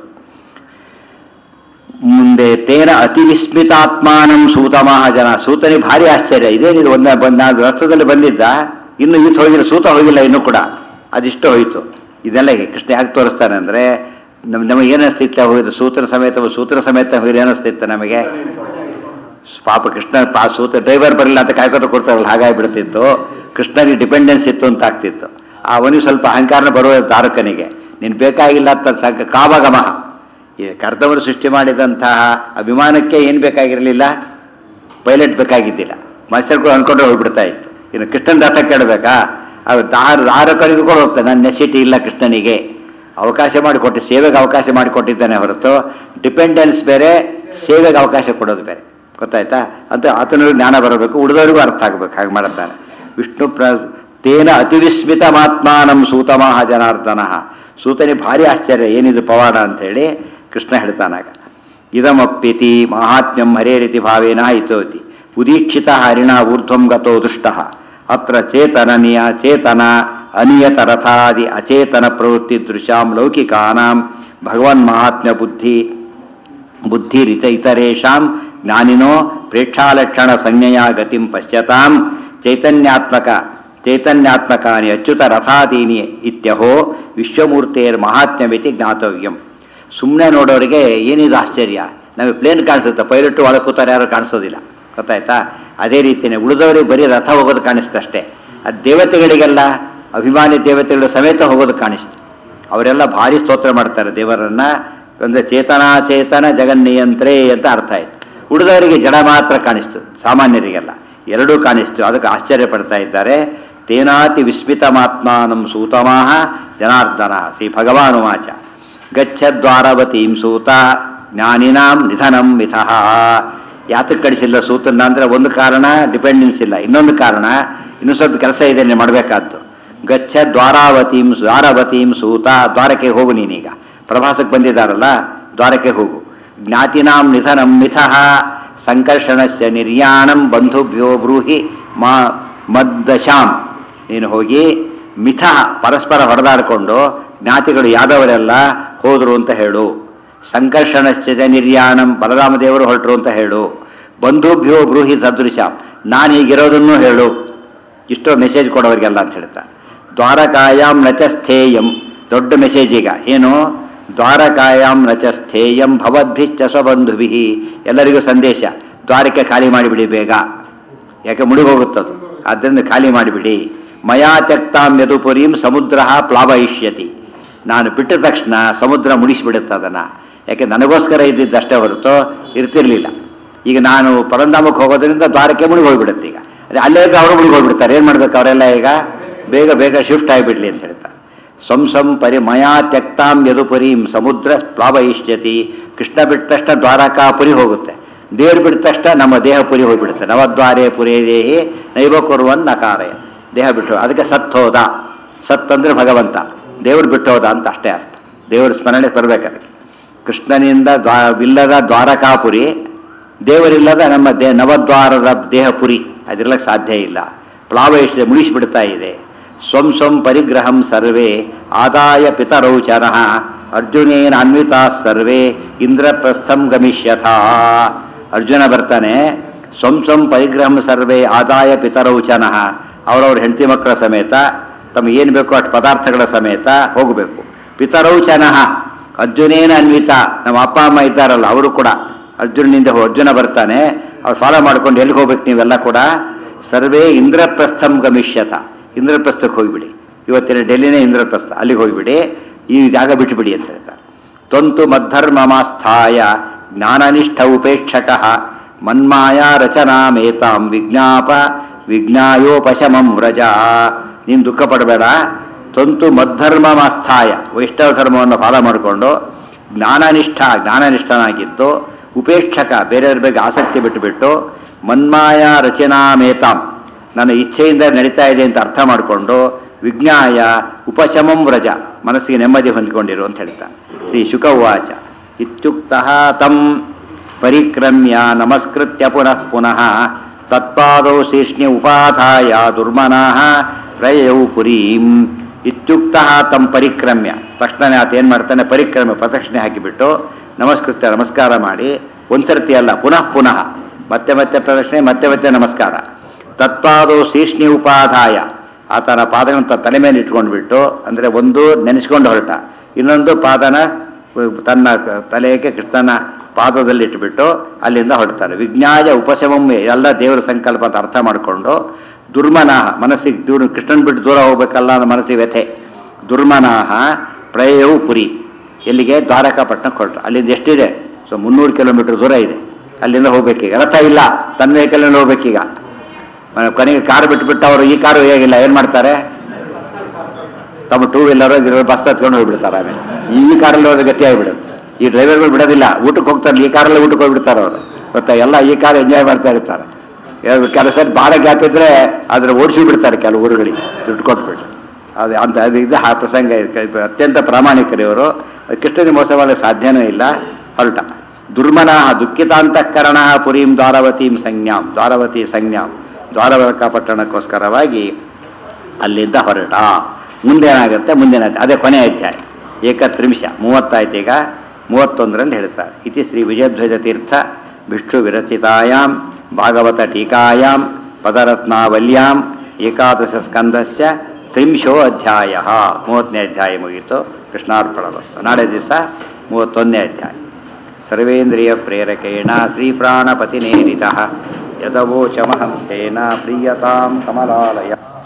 [SPEAKER 1] ಮುಂದೆ ತೇನ ಅತಿ ವಿಸ್ಮಿತಾತ್ಮಾನಂ ಸೂತಮಾಹ ಜನ ಸೂತನಿಗೆ ಭಾರಿ ಆಶ್ಚರ್ಯ ಇದೇನಿದು ಒಂದ ಬಂದ ನಾನು ರಥದಲ್ಲಿ ಬಂದಿದ್ದ ಇನ್ನು ಈತ ಹೋಗಿಲ್ಲ ಸೂತ ಹೋಗಿಲ್ಲ ಇನ್ನೂ ಕೂಡ ಅದಿಷ್ಟು ಹೋಯಿತು ಇದೆಲ್ಲ ಕೃಷ್ಣ ಯಾಕೆ ತೋರಿಸ್ತಾನೆ ಅಂದ್ರೆ ನಮ್ ನಮಗೆ ಏನಿಸ್ತಿತ್ತು ಹೋಗಿದ್ದು ಸೂತ್ರ ಸಮೇತ ಸೂತ್ರ ಸಮೇತ ಹೋಗಿ ಏನಿಸ್ತಿತ್ತು ನಮಗೆ ಪಾಪ ಕೃಷ್ಣ ಪಾ ಸೂತ ಡ್ರೈವರ್ ಬರಲಿಲ್ಲ ಅಂತ ಕಾಯ್ಕೊಂಡು ಕೊಡ್ತಾರಲ್ಲ ಹಾಗಾಗಿಬಿಡ್ತಿತ್ತು ಕೃಷ್ಣನಿಗೆ ಡಿಪೆಂಡೆನ್ಸ್ ಇತ್ತು ಅಂತ ಆಗ್ತಿತ್ತು ಅವನಿಗೆ ಸ್ವಲ್ಪ ಅಹಂಕಾರನ ಬರುವ ತಾರಕನಿಗೆ ನೀನು ಬೇಕಾಗಿಲ್ಲ ಅಂತ ಸಾಕ ಕಾಮಗಮಃ ಈ ಕರ್ತವರು ಸೃಷ್ಟಿ ಮಾಡಿದಂತಹ ಅಭಿಮಾನಕ್ಕೆ ಏನು ಬೇಕಾಗಿರಲಿಲ್ಲ ಪೈಲಟ್ ಬೇಕಾಗಿದ್ದಿಲ್ಲ ಮಾಸ್ಟರ್ಗಳು ಅನ್ಕೊಂಡ್ರೆ ಹೋಗ್ಬಿಡ್ತಾ ಇತ್ತು ಇನ್ನು ಕೃಷ್ಣನ ರಥ ಕೇಳಬೇಕಾ ಅದು ದಾರ ದಾರಕನಿಗೂ ಕೂಡ ಹೋಗ್ತಾನೆ ನನ್ನ ನೆಸಿಟಿ ಇಲ್ಲ ಕೃಷ್ಣನಿಗೆ ಅವಕಾಶ ಮಾಡಿಕೊಟ್ಟು ಸೇವೆಗೆ ಅವಕಾಶ ಮಾಡಿಕೊಟ್ಟಿದ್ದಾನೆ ಹೊರತು ಡಿಪೆಂಡೆನ್ಸ್ ಬೇರೆ ಸೇವೆಗೆ ಅವಕಾಶ ಕೊಡೋದು ಬೇರೆ ಗೊತ್ತಾಯ್ತಾ ಅಂತ ಆತನಿಗೂ ಜ್ಞಾನ ಬರಬೇಕು ಉಳಿದವರಿಗೂ ಅರ್ಥ ಆಗಬೇಕು ಹಾಗೆ ಮಾಡುತ್ತಾನೆ ವಿಷ್ಣು ಪ್ರ ತೇನ ಅತಿವಿಸ್ಮಿತ ಮಾತ್ಮಾನಂ ಸೂತಮಾಹ ಜನಾರ್ದನ ಸೂತನಿ ಭಾರಿ ಆಶ್ಚರ್ಯ ಏನಿದು ಪವಾಡ ಅಂತೇಳಿ ಕೃಷ್ಣ ಹೇಳ್ತಾನಾಗ ಇದಮಪ್ಯತಿ ಮಾಹಾತ್ಮ್ಯಂ ಹರೇ ರೀತಿ ಭಾವೇನ ಇತೋತಿ ಉದೀಕ್ಷಿತ ಹರಿಣ ಊರ್ಧ್ವಂ ಗತೋ ದುಷ್ಟ ಅತ್ರ ಚೇತನ ನಿಯ ಚೇತನ ಅನಿಯತ ರಥಾದಿ ಅಚೇತನ ಪ್ರವೃತ್ತಿ ದೃಶ್ಯಾಂ ಲೌಕಿಕಾನಾಂ ಭಗವನ್ ಮಹಾತ್ಮ್ಯ ಬುದ್ಧಿ ಬುದ್ಧಿರಿತ ಇತರೇಷಾಂ ಜ್ಞಾನಿನೋ ಪ್ರೇಕ್ಷಾಲಕ್ಷಣ ಸಂಜ್ಞೆಯ ಗತಿಂ ಪಶ್ಯತಾಂ ಚೈತನ್ಯಾತ್ಮಕ ಚೈತನ್ಯಾತ್ಮಕಾನಿ ಅಚ್ಯುತ ರಥಾದೀನಿ ಇತ್ಯಹೋ ವಿಶ್ವಮೂರ್ತಿಯರ್ ಮಹಾತ್ಮ್ಯಮಿತಿ ಜ್ಞಾತವ್ಯಂ ಸುಮ್ಮನೆ ನೋಡೋರಿಗೆ ಏನಿದು ಆಶ್ಚರ್ಯ ನಮಗೆ ಪ್ಲೇನ್ ಕಾಣಿಸುತ್ತೆ ಪೈಲಟ್ ಒಳಗೆ ಕೂತಾರೆ ಯಾರು ಕಾಣಿಸೋದಿಲ್ಲ ಗೊತ್ತಾಯ್ತಾ ಅದೇ ರೀತಿಯೇ ಉಳಿದವರಿಗೆ ಬರೀ ರಥ ಹೋಗೋದು ಕಾಣಿಸ್ತು ಅಷ್ಟೇ ಅದು ದೇವತೆಗಳಿಗೆಲ್ಲ ಅಭಿಮಾನಿ ದೇವತೆಗಳ ಸಮೇತ ಹೋಗೋದು ಕಾಣಿಸ್ತು ಅವರೆಲ್ಲ ಭಾರಿ ಸ್ತೋತ್ರ ಮಾಡ್ತಾರೆ ದೇವರನ್ನ ಅಂದರೆ ಚೇತನಾಚೇತನ ಜಗನ್ನಿಯಂತ್ರೇ ಅಂತ ಅರ್ಥ ಆಯ್ತು ಉಳಿದವರಿಗೆ ಜಡ ಮಾತ್ರ ಕಾಣಿಸ್ತು ಸಾಮಾನ್ಯರಿಗೆಲ್ಲ ಎರಡೂ ಕಾಣಿಸ್ತು ಅದಕ್ಕೆ ಆಶ್ಚರ್ಯ ಪಡ್ತಾ ಇದ್ದಾರೆ ತೇನಾತಿ ವಿಸ್ಮಿತಮಾತ್ಮಾನಂ ಸೂತಮಾಹ ಜನಾರ್ದನ ಶ್ರೀ ಭಗವಾನುವಾಚ ಗಚ್ಚದ್ವಾರವತೀಂ ಸೂತ ಜ್ಞಾನಿನಾಂ ನಿಧನಂ ಮಿಥಃ ಯಾತಕ್ಕೆ ಕಳಿಸಿಲ್ಲ ಸೂತನ್ನ ಅಂದರೆ ಒಂದು ಕಾರಣ ಡಿಪೆಂಡೆನ್ಸ್ ಇಲ್ಲ ಇನ್ನೊಂದು ಕಾರಣ ಇನ್ನೂ ಸ್ವಲ್ಪ ಕೆಲಸ ಇದೆ ನೀನು ಮಾಡಬೇಕಾದ್ದು ಗಚ್ಚ ದ್ವಾರಾವತೀಂ ದ್ವಾರವತೀಂ ಸೂತ ದ್ವಾರಕ್ಕೆ ಹೋಗು ನೀನೀಗ ಪ್ರವಾಸಕ್ಕೆ ಬಂದಿದ್ದಾರಲ್ಲ ದ್ವಾರಕ್ಕೆ ಹೋಗು ಜ್ಞಾತಿನಾಂ ನಿಧನಂ ಮಿಥಃ ಸಂಕರ್ಷಣಸ್ಯ ನಿರ್ಯಾಣಂ ಬಂಧುಭ್ಯೋ ಬ್ರೂಹಿ ಮಾ ಮದ್ದಶಾಂ ನೀನು ಹೋಗಿ ಮಿಥ ಪರಸ್ಪರ ಹೊಡೆದಾಡಿಕೊಂಡು ಜ್ಞಾತಿಗಳು ಯಾದವರೆಲ್ಲ ಹೋದರು ಅಂತ ಹೇಳು ಸಂಕರ್ಷಣಶ್ಚ ನಿರ್ಯಾಣಂ ಬಲರಾಮದೇವರು ಹೊರಟರು ಅಂತ ಹೇಳು ಬಂಧುಭ್ಯೋ ಬ್ರೂಹಿ ಸದೃಶ ನಾನು ಹೀಗಿರೋದನ್ನು ಹೇಳು ಇಷ್ಟೋ ಮೆಸೇಜ್ ಕೊಡೋರಿಗೆಲ್ಲ ಅಂತ ಹೇಳ್ತಾ ದ್ವಾರಕಾಯಾಮ್ ನಚ ಸ್ಥೇಯಂ ದೊಡ್ಡ ಮೆಸೇಜ್ ಈಗ ಏನು ದ್ವಾರಕಾಯಾಮ್ ನಚ ಸ್ಥೇಯಂ ಭವದ್ಭಿಶ್ಚ ಸ್ವಬಂಧುಭಿ ಎಲ್ಲರಿಗೂ ಸಂದೇಶ ದ್ವಾರಕ್ಕೆ ಖಾಲಿ ಮಾಡಿಬಿಡಿ ಬೇಗ ಯಾಕೆ ಮುಳುಗೋಗುತ್ತದು ಆದ್ದರಿಂದ ಖಾಲಿ ಮಾಡಿಬಿಡಿ ಮಯಾ ತ್ಯಕ್ತಾಂ ಯದುಪುರೀಂ ಸಮುದ್ರ ಪ್ಲಾವಯಿಷ್ಯತಿ ನಾನು ಬಿಟ್ಟ ತಕ್ಷಣ ಸಮುದ್ರ ಮುಡಿಸಿಬಿಡುತ್ತೆ ಅದನ್ನು ಯಾಕೆ ನನಗೋಸ್ಕರ ಇದ್ದಿದ್ದಷ್ಟೇ ಹೊರತು ಇರ್ತಿರ್ಲಿಲ್ಲ ಈಗ ನಾನು ಪರಂಧಾಮಕ್ಕೆ ಹೋಗೋದ್ರಿಂದ ದ್ವಾರಕ್ಕೆ ಮುಳುಗಿ ಹೋಗ್ಬಿಡುತ್ತೆ ಈಗ ಅದೇ ಅಲ್ಲೇ ಇದ್ದು ಅವರು ಮುಳುಗಿ ಹೋಗ್ಬಿಡ್ತಾರೆ ಏನು ಮಾಡ್ಬೇಕು ಅವರೆಲ್ಲ ಈಗ ಬೇಗ ಬೇಗ ಶಿಫ್ಟ್ ಆಗಿಬಿಡ್ಲಿ ಅಂತ ಹೇಳ್ತಾರೆ ಸಂಸಂ ಪರಿ ಮಯಾ ತ್ಯಕ್ತಾಂ ಯದುಪುರೀಂ ಸಮುದ್ರ ಪ್ಲಾವಯಿಷ್ಯತಿ ಕೃಷ್ಣ ಬಿಟ್ಟ ತಕ್ಷಣ ದ್ವಾರಕಾಪುರಿ ಹೋಗುತ್ತೆ ದೇವ್ರು ಬಿಟ್ಟ ತಕ್ಷಣ ನಮ್ಮ ದೇಹ ಪುರಿ ಹೋಗ್ಬಿಡುತ್ತೆ ನವದ್ವಾರೇ ಪುರೇ ದೇಹಿ ನೈವ ಕುರುವನ್ ನಕಾರಯ ದೇಹ ಬಿಟ್ಟು ಅದಕ್ಕೆ ಸತ್ ಹೋದ ಸತ್ ಅಂದ್ರೆ ಭಗವಂತ ದೇವ್ರು ಬಿಟ್ಟು ಹೋದ ಅಂತ ಅಷ್ಟೇ ಅರ್ಥ ದೇವ್ರ ಸ್ಮರಣೆ ಬರಬೇಕು ಅದಕ್ಕೆ ಕೃಷ್ಣನಿಂದ ದ್ವಾ ಇಲ್ಲದ ದ್ವಾರಕಾಪುರಿ ದೇವರಿಲ್ಲದ ನಮ್ಮ ದೇ ನವದ್ವಾರದ ದೇಹಪುರಿ ಅದಿರ್ಲಕ್ಕೆ ಸಾಧ್ಯ ಇಲ್ಲ ಪ್ಲಾವಯಿಸಿದೆ ಮುಳಿಸಿಬಿಡ್ತಾ ಇದೆ ಸ್ವಂ ಸ್ವಂ ಪರಿಗ್ರಹಂ ಸರ್ವೇ ಆದಾಯ ಪಿತರೌಚನ ಅರ್ಜುನೇನ ಅನ್ವಿತಾ ಸರ್ವೇ ಇಂದ್ರಪ್ರಸ್ಥಂ ಗಮಿಷ್ಯಥ ಅರ್ಜುನ ಬರ್ತಾನೆ ಸ್ವಂ ಸ್ವಂ ಪರಿಗ್ರಹಂ ಸರ್ವೇ ಆದಾಯ ಪಿತರೌಚನ ಅವರವ್ರ ಹೆಂಡತಿ ಮಕ್ಕಳ ಸಮೇತ ತಮಗೆ ಏನು ಬೇಕೋ ಅಷ್ಟು ಪದಾರ್ಥಗಳ ಸಮೇತ ಹೋಗಬೇಕು ಪಿತರೌಚನ ಅರ್ಜುನೇನ ಅನ್ವಿತ ನಮ್ಮ ಅಪ್ಪ ಅಮ್ಮ ಇದ್ದಾರಲ್ಲ ಅವರು ಕೂಡ ಅರ್ಜುನನಿಂದ ಹೋ- ಅರ್ಜುನ ಬರ್ತಾನೆ ಅವ್ರು ಫಾಲೋ ಮಾಡ್ಕೊಂಡು ಎಲ್ಲಿಗೆ ಹೋಗ್ಬೇಕು ನೀವೆಲ್ಲ ಕೂಡ ಸರ್ವೇ ಇಂದ್ರಪ್ರಸ್ಥಂ ಗಮಿಷ್ಯತ ಇಂದ್ರಪ್ರಸ್ಥಕ್ಕೆ ಹೋಗಿಬಿಡಿ ಇವತ್ತಿನ ಡೆಲ್ಲಿನೇ ಇಂದ್ರಪ್ರಸ್ಥ ಅಲ್ಲಿಗೆ ಹೋಗಿಬಿಡಿ ಈ ಜಾಗ ಬಿಟ್ಟುಬಿಡಿ ಅಂತ ಹೇಳ್ತಾರೆ ತ್ವಂತು ಮದ್ಧರ್ಮಮಾಸ್ಥಾಯ ಜ್ಞಾನನಿಷ್ಠ ಉಪೇಕ್ಷಕ ಮನ್ಮಾಯ ರಚನಾಮೇತಾಂ ವಿಜ್ಞಾಪ ವಿಜ್ಞಾಯೋಪಶಮಂ ವ್ರಜ ನೀನು ದುಃಖ ಪಡಬೇಡ ತ್ವಂತು ಮದ್ಧರ್ಮಮಾಸ್ಥಾಯ ವೈಷ್ಣವ ಧರ್ಮವನ್ನು ಫಾಲೋ ಮಾಡಿಕೊಂಡು ಜ್ಞಾನನಿಷ್ಠ ಜ್ಞಾನನಿಷ್ಠನಾಗಿದ್ದು ಉಪೇಕ್ಷಕ ಬೇರೆಯವ್ರ ಬಗ್ಗೆ ಆಸಕ್ತಿ ಬಿಟ್ಟುಬಿಟ್ಟು ಮನ್ಮಾಯ ರಚನಾಮೇತಾಂ ನನ್ನ ಇಚ್ಛೆಯಿಂದ ನಡೀತಾ ಇದೆ ಅಂತ ಅರ್ಥ ಮಾಡಿಕೊಂಡು ವಿಜ್ಞಾಯ ಉಪಶಮಂ ವ್ರಜ ಮನಸ್ಸಿಗೆ ನೆಮ್ಮದಿ ಹೊಂದಿಕೊಂಡಿರು ಅಂತ ಹೇಳ್ತಾನೆ ಶ್ರೀ ಶುಕ ಉವಾಚ ಇತ್ಯುಕ್ತ ತಂ ಪರಿಕ್ರಮ್ಯ ನಮಸ್ಕೃತ್ಯ ಪುನಃ ಪುನಃ ತತ್ಪಾದೌ ಶೀರ್ಷ್ಣ್ಯ ಉಪಾಧಾಯ ದುರ್ಮನಃ ಪ್ರಯೌ ಪುರೀಂ ಇತ್ಯುಕ್ತ ತಂ ಪರಿಕ್ರಮ್ಯ ತಕ್ಷಣ ಆತ ಏನು ಮಾಡ್ತಾನೆ ಪರಿಕ್ರಮ್ಯ ಪ್ರದಕ್ಷಿಣೆ ಹಾಕಿಬಿಟ್ಟು ನಮಸ್ಕೃತ್ಯ ನಮಸ್ಕಾರ ಮಾಡಿ ಒಂದ್ಸರ್ತಿ ಅಲ್ಲ ಪುನಃ ಪುನಃ ಮತ್ತೆ ಮತ್ತೆ ಪ್ರದಕ್ಷಿಣೆ ಮತ್ತೆ ಮತ್ತೆ ನಮಸ್ಕಾರ ತತ್ಪಾದೋ ಶೀರ್ಷ್ಣಿ ಉಪಾಧಾಯ ಆತನ ಪಾದಗಳನ್ನು ತ- ತಲೆ ಮೇಲೆ ಇಟ್ಕೊಂಡು ಬಿಟ್ಟು ಅಂದರೆ ಒಂದು ನೆನೆಸ್ಕೊಂಡು ಹೊರಟ ಇನ್ನೊಂದು ಪಾದನ ಅಹ್, ತನ್ನ ಕ- ತಲೆಗೆ ಕೃಷ್ಣನ ಪಾದದಲ್ಲಿ ಇಟ್ಬಿಟ್ಟು ಅಲ್ಲಿಂದ ಹೊರಡ್ತಾರೆ ವಿಜ್ಞಾಯ ಉಪಶಮಮ್ಮೆ ಎಲ್ಲ ದೇವರ ಸಂಕಲ್ಪ ಅಂತ ಅರ್ಥ ಮಾಡಿಕೊಂಡು ದುರ್ಮನಾಹ ಮನಸ್ಸಿಗೆ ದೂರ ಕೃಷ್ಣನ್ ಬಿಟ್ಟು ದೂರ ಹೋಗ್ಬೇಕಲ್ಲ ಅನ್ನೋ ಮನಸ್ಸಿಗೆ ವ್ಯಥೆ ದುರ್ಮನಾಹ ಪ್ರಯವು ಪುರಿ ಎಲ್ಲಿಗೆ ದ್ವಾರಕಾಪಟ್ಟಣಕ್ಕೆ ಹೊರಟ ಅಲ್ಲಿಂದ ಎಷ್ಟಿದೆ ಸೊ ಮುನ್ನೂರು ಕಿಲೋಮೀಟರ್ ದೂರ ಇದೆ ಅಲ್ಲಿಂದ ಹೋಗ್ಬೇಕೀಗ ರಥ ಇಲ್ಲ ತನ್ನ ವೆಹಿಕಲ್ನಲ್ಲಿ ಹೋಗ್ಬೇಕೀಗ ಮನೆ- ಕೊನೆಗೆ ಕಾರ್ ಬಿಟ್ಬಿಟ್ಟು ಅವರು ಈ ಕಾರು ಹೇಗಿಲ್ಲ ಏನು ಮಾಡ್ತಾರೆ ತಮ್ಮ ಟೂ ವೀಲರ್ ಬಸ್ ಹತ್ಕೊಂಡು ಹೋಗ್ಬಿಡ್ತಾರೆ ಆಮೇಲೆ ಈ ಕಾರಲ್ಲಿ ಹೋದ ಗತಿ ಆಗಿಬಿಡುತ್ತೆ ಈ ಡ್ರೈವರ್ಗಳು ಬಿಡೋದಿಲ್ಲ ಊಟಕ್ಕೆ ಹೋಗ್ತಾರೆ ಈ ಕಾರಲ್ಲಿ ಊಟಕ್ಕೆ ಹೋಗ್ಬಿಡ್ತಾರೆ ಅವರು ಗೊತ್ತಾ ಎಲ್ಲ ಈ ಕಾರ್ ಎಂಜಾಯ್ ಮಾಡ್ತಾ ಇರ್ತಾರೆ ಯಾರು ಕೆಲವು ಸರಿ ಭಾಳ ಗ್ಯಾಪ್ ಇದ್ರೆ ಅದ್ರ ಓಡಿಸಿ ಬಿಡ್ತಾರೆ ಕೆಲವು ಊರುಗಳಿಗೆ ದುಡ್ಡು ಕೊಟ್ಬಿಟ್ಟು ಅದು ಅಂತ ಅದು ಇದು ಆ ಪ್ರಸಂಗ ಇದೆ. ಇದು ಅತ್ಯಂತ ಪ್ರಾಮಾಣಿಕರು ಇವರು ಕೃಷ್ಣನಿಗೆ ಮೋಸ ಮಾಡಲಿಕ್ಕೆ ಸಾಧ್ಯನೂ ಇಲ್ಲ ಹೊರಟ ದುರ್ಮನಃ ದುಃಖಿತಾಂತಃಕರಣ ಪುರೀಂ ದ್ವಾರವತೀಂ ಸಂಜ್ಞಾಂ ದ್ವಾರವತಿ ಸಂಜ್ಞಾಂ ದ್ವಾರವಕ ಪಟ್ಟಣಕ್ಕೋಸ್ಕರವಾಗಿ ಅಲ್ಲಿಂದ ಹೊರಟ ಮುಂದೇನಾಗುತ್ತೆ ಮುಂದಿನ ಅದೇ ಕೊನೆ ಅಧ್ಯಾಯ ಏಕತ್ರಿಂಶ ಮೂವತ್ತಾಯ್ತು ಈಗ ಮೂವತ್ತೊಂದರಲ್ಲಿ ಹೇಳ್ತಾರೆ ಇತಿ ಶ್ರೀ ವಿಜಯಧ್ವಜ ತೀರ್ಥ ವಿಷ್ಣು ವಿರಚಿತಾಯಾಮ್ ಭಾಗವತ ಟೀಕಾಯಾಮ್ ಪದರತ್ನಾವಲ್ಯಾಂ ಏಕಾದಶ ಸ್ಕಂದಸ್ಯ ತ್ರಿಂಶೋ ಅಧ್ಯಾಯ ಮೂವತ್ತನೇ ಅಧ್ಯಾಯ ಮುಗೀತು ಕೃಷ್ಣಾರ್ಪಣವಸ್ತು ನಾಳೆ ದಿವಸ ಮೂವತ್ತೊಂದನೇ ಅಧ್ಯಾಯ ಸರ್ವೇಂದ್ರಿಯ ಪ್ರೇರಕೇಣ ಶ್ರೀಪ್ರಾಣಪತಿನೇರಿತ ಯದವೋಚಮಹಂ ತೇನ ಪ್ರೀಯತಾಂ ಕಮಲಾಲಯ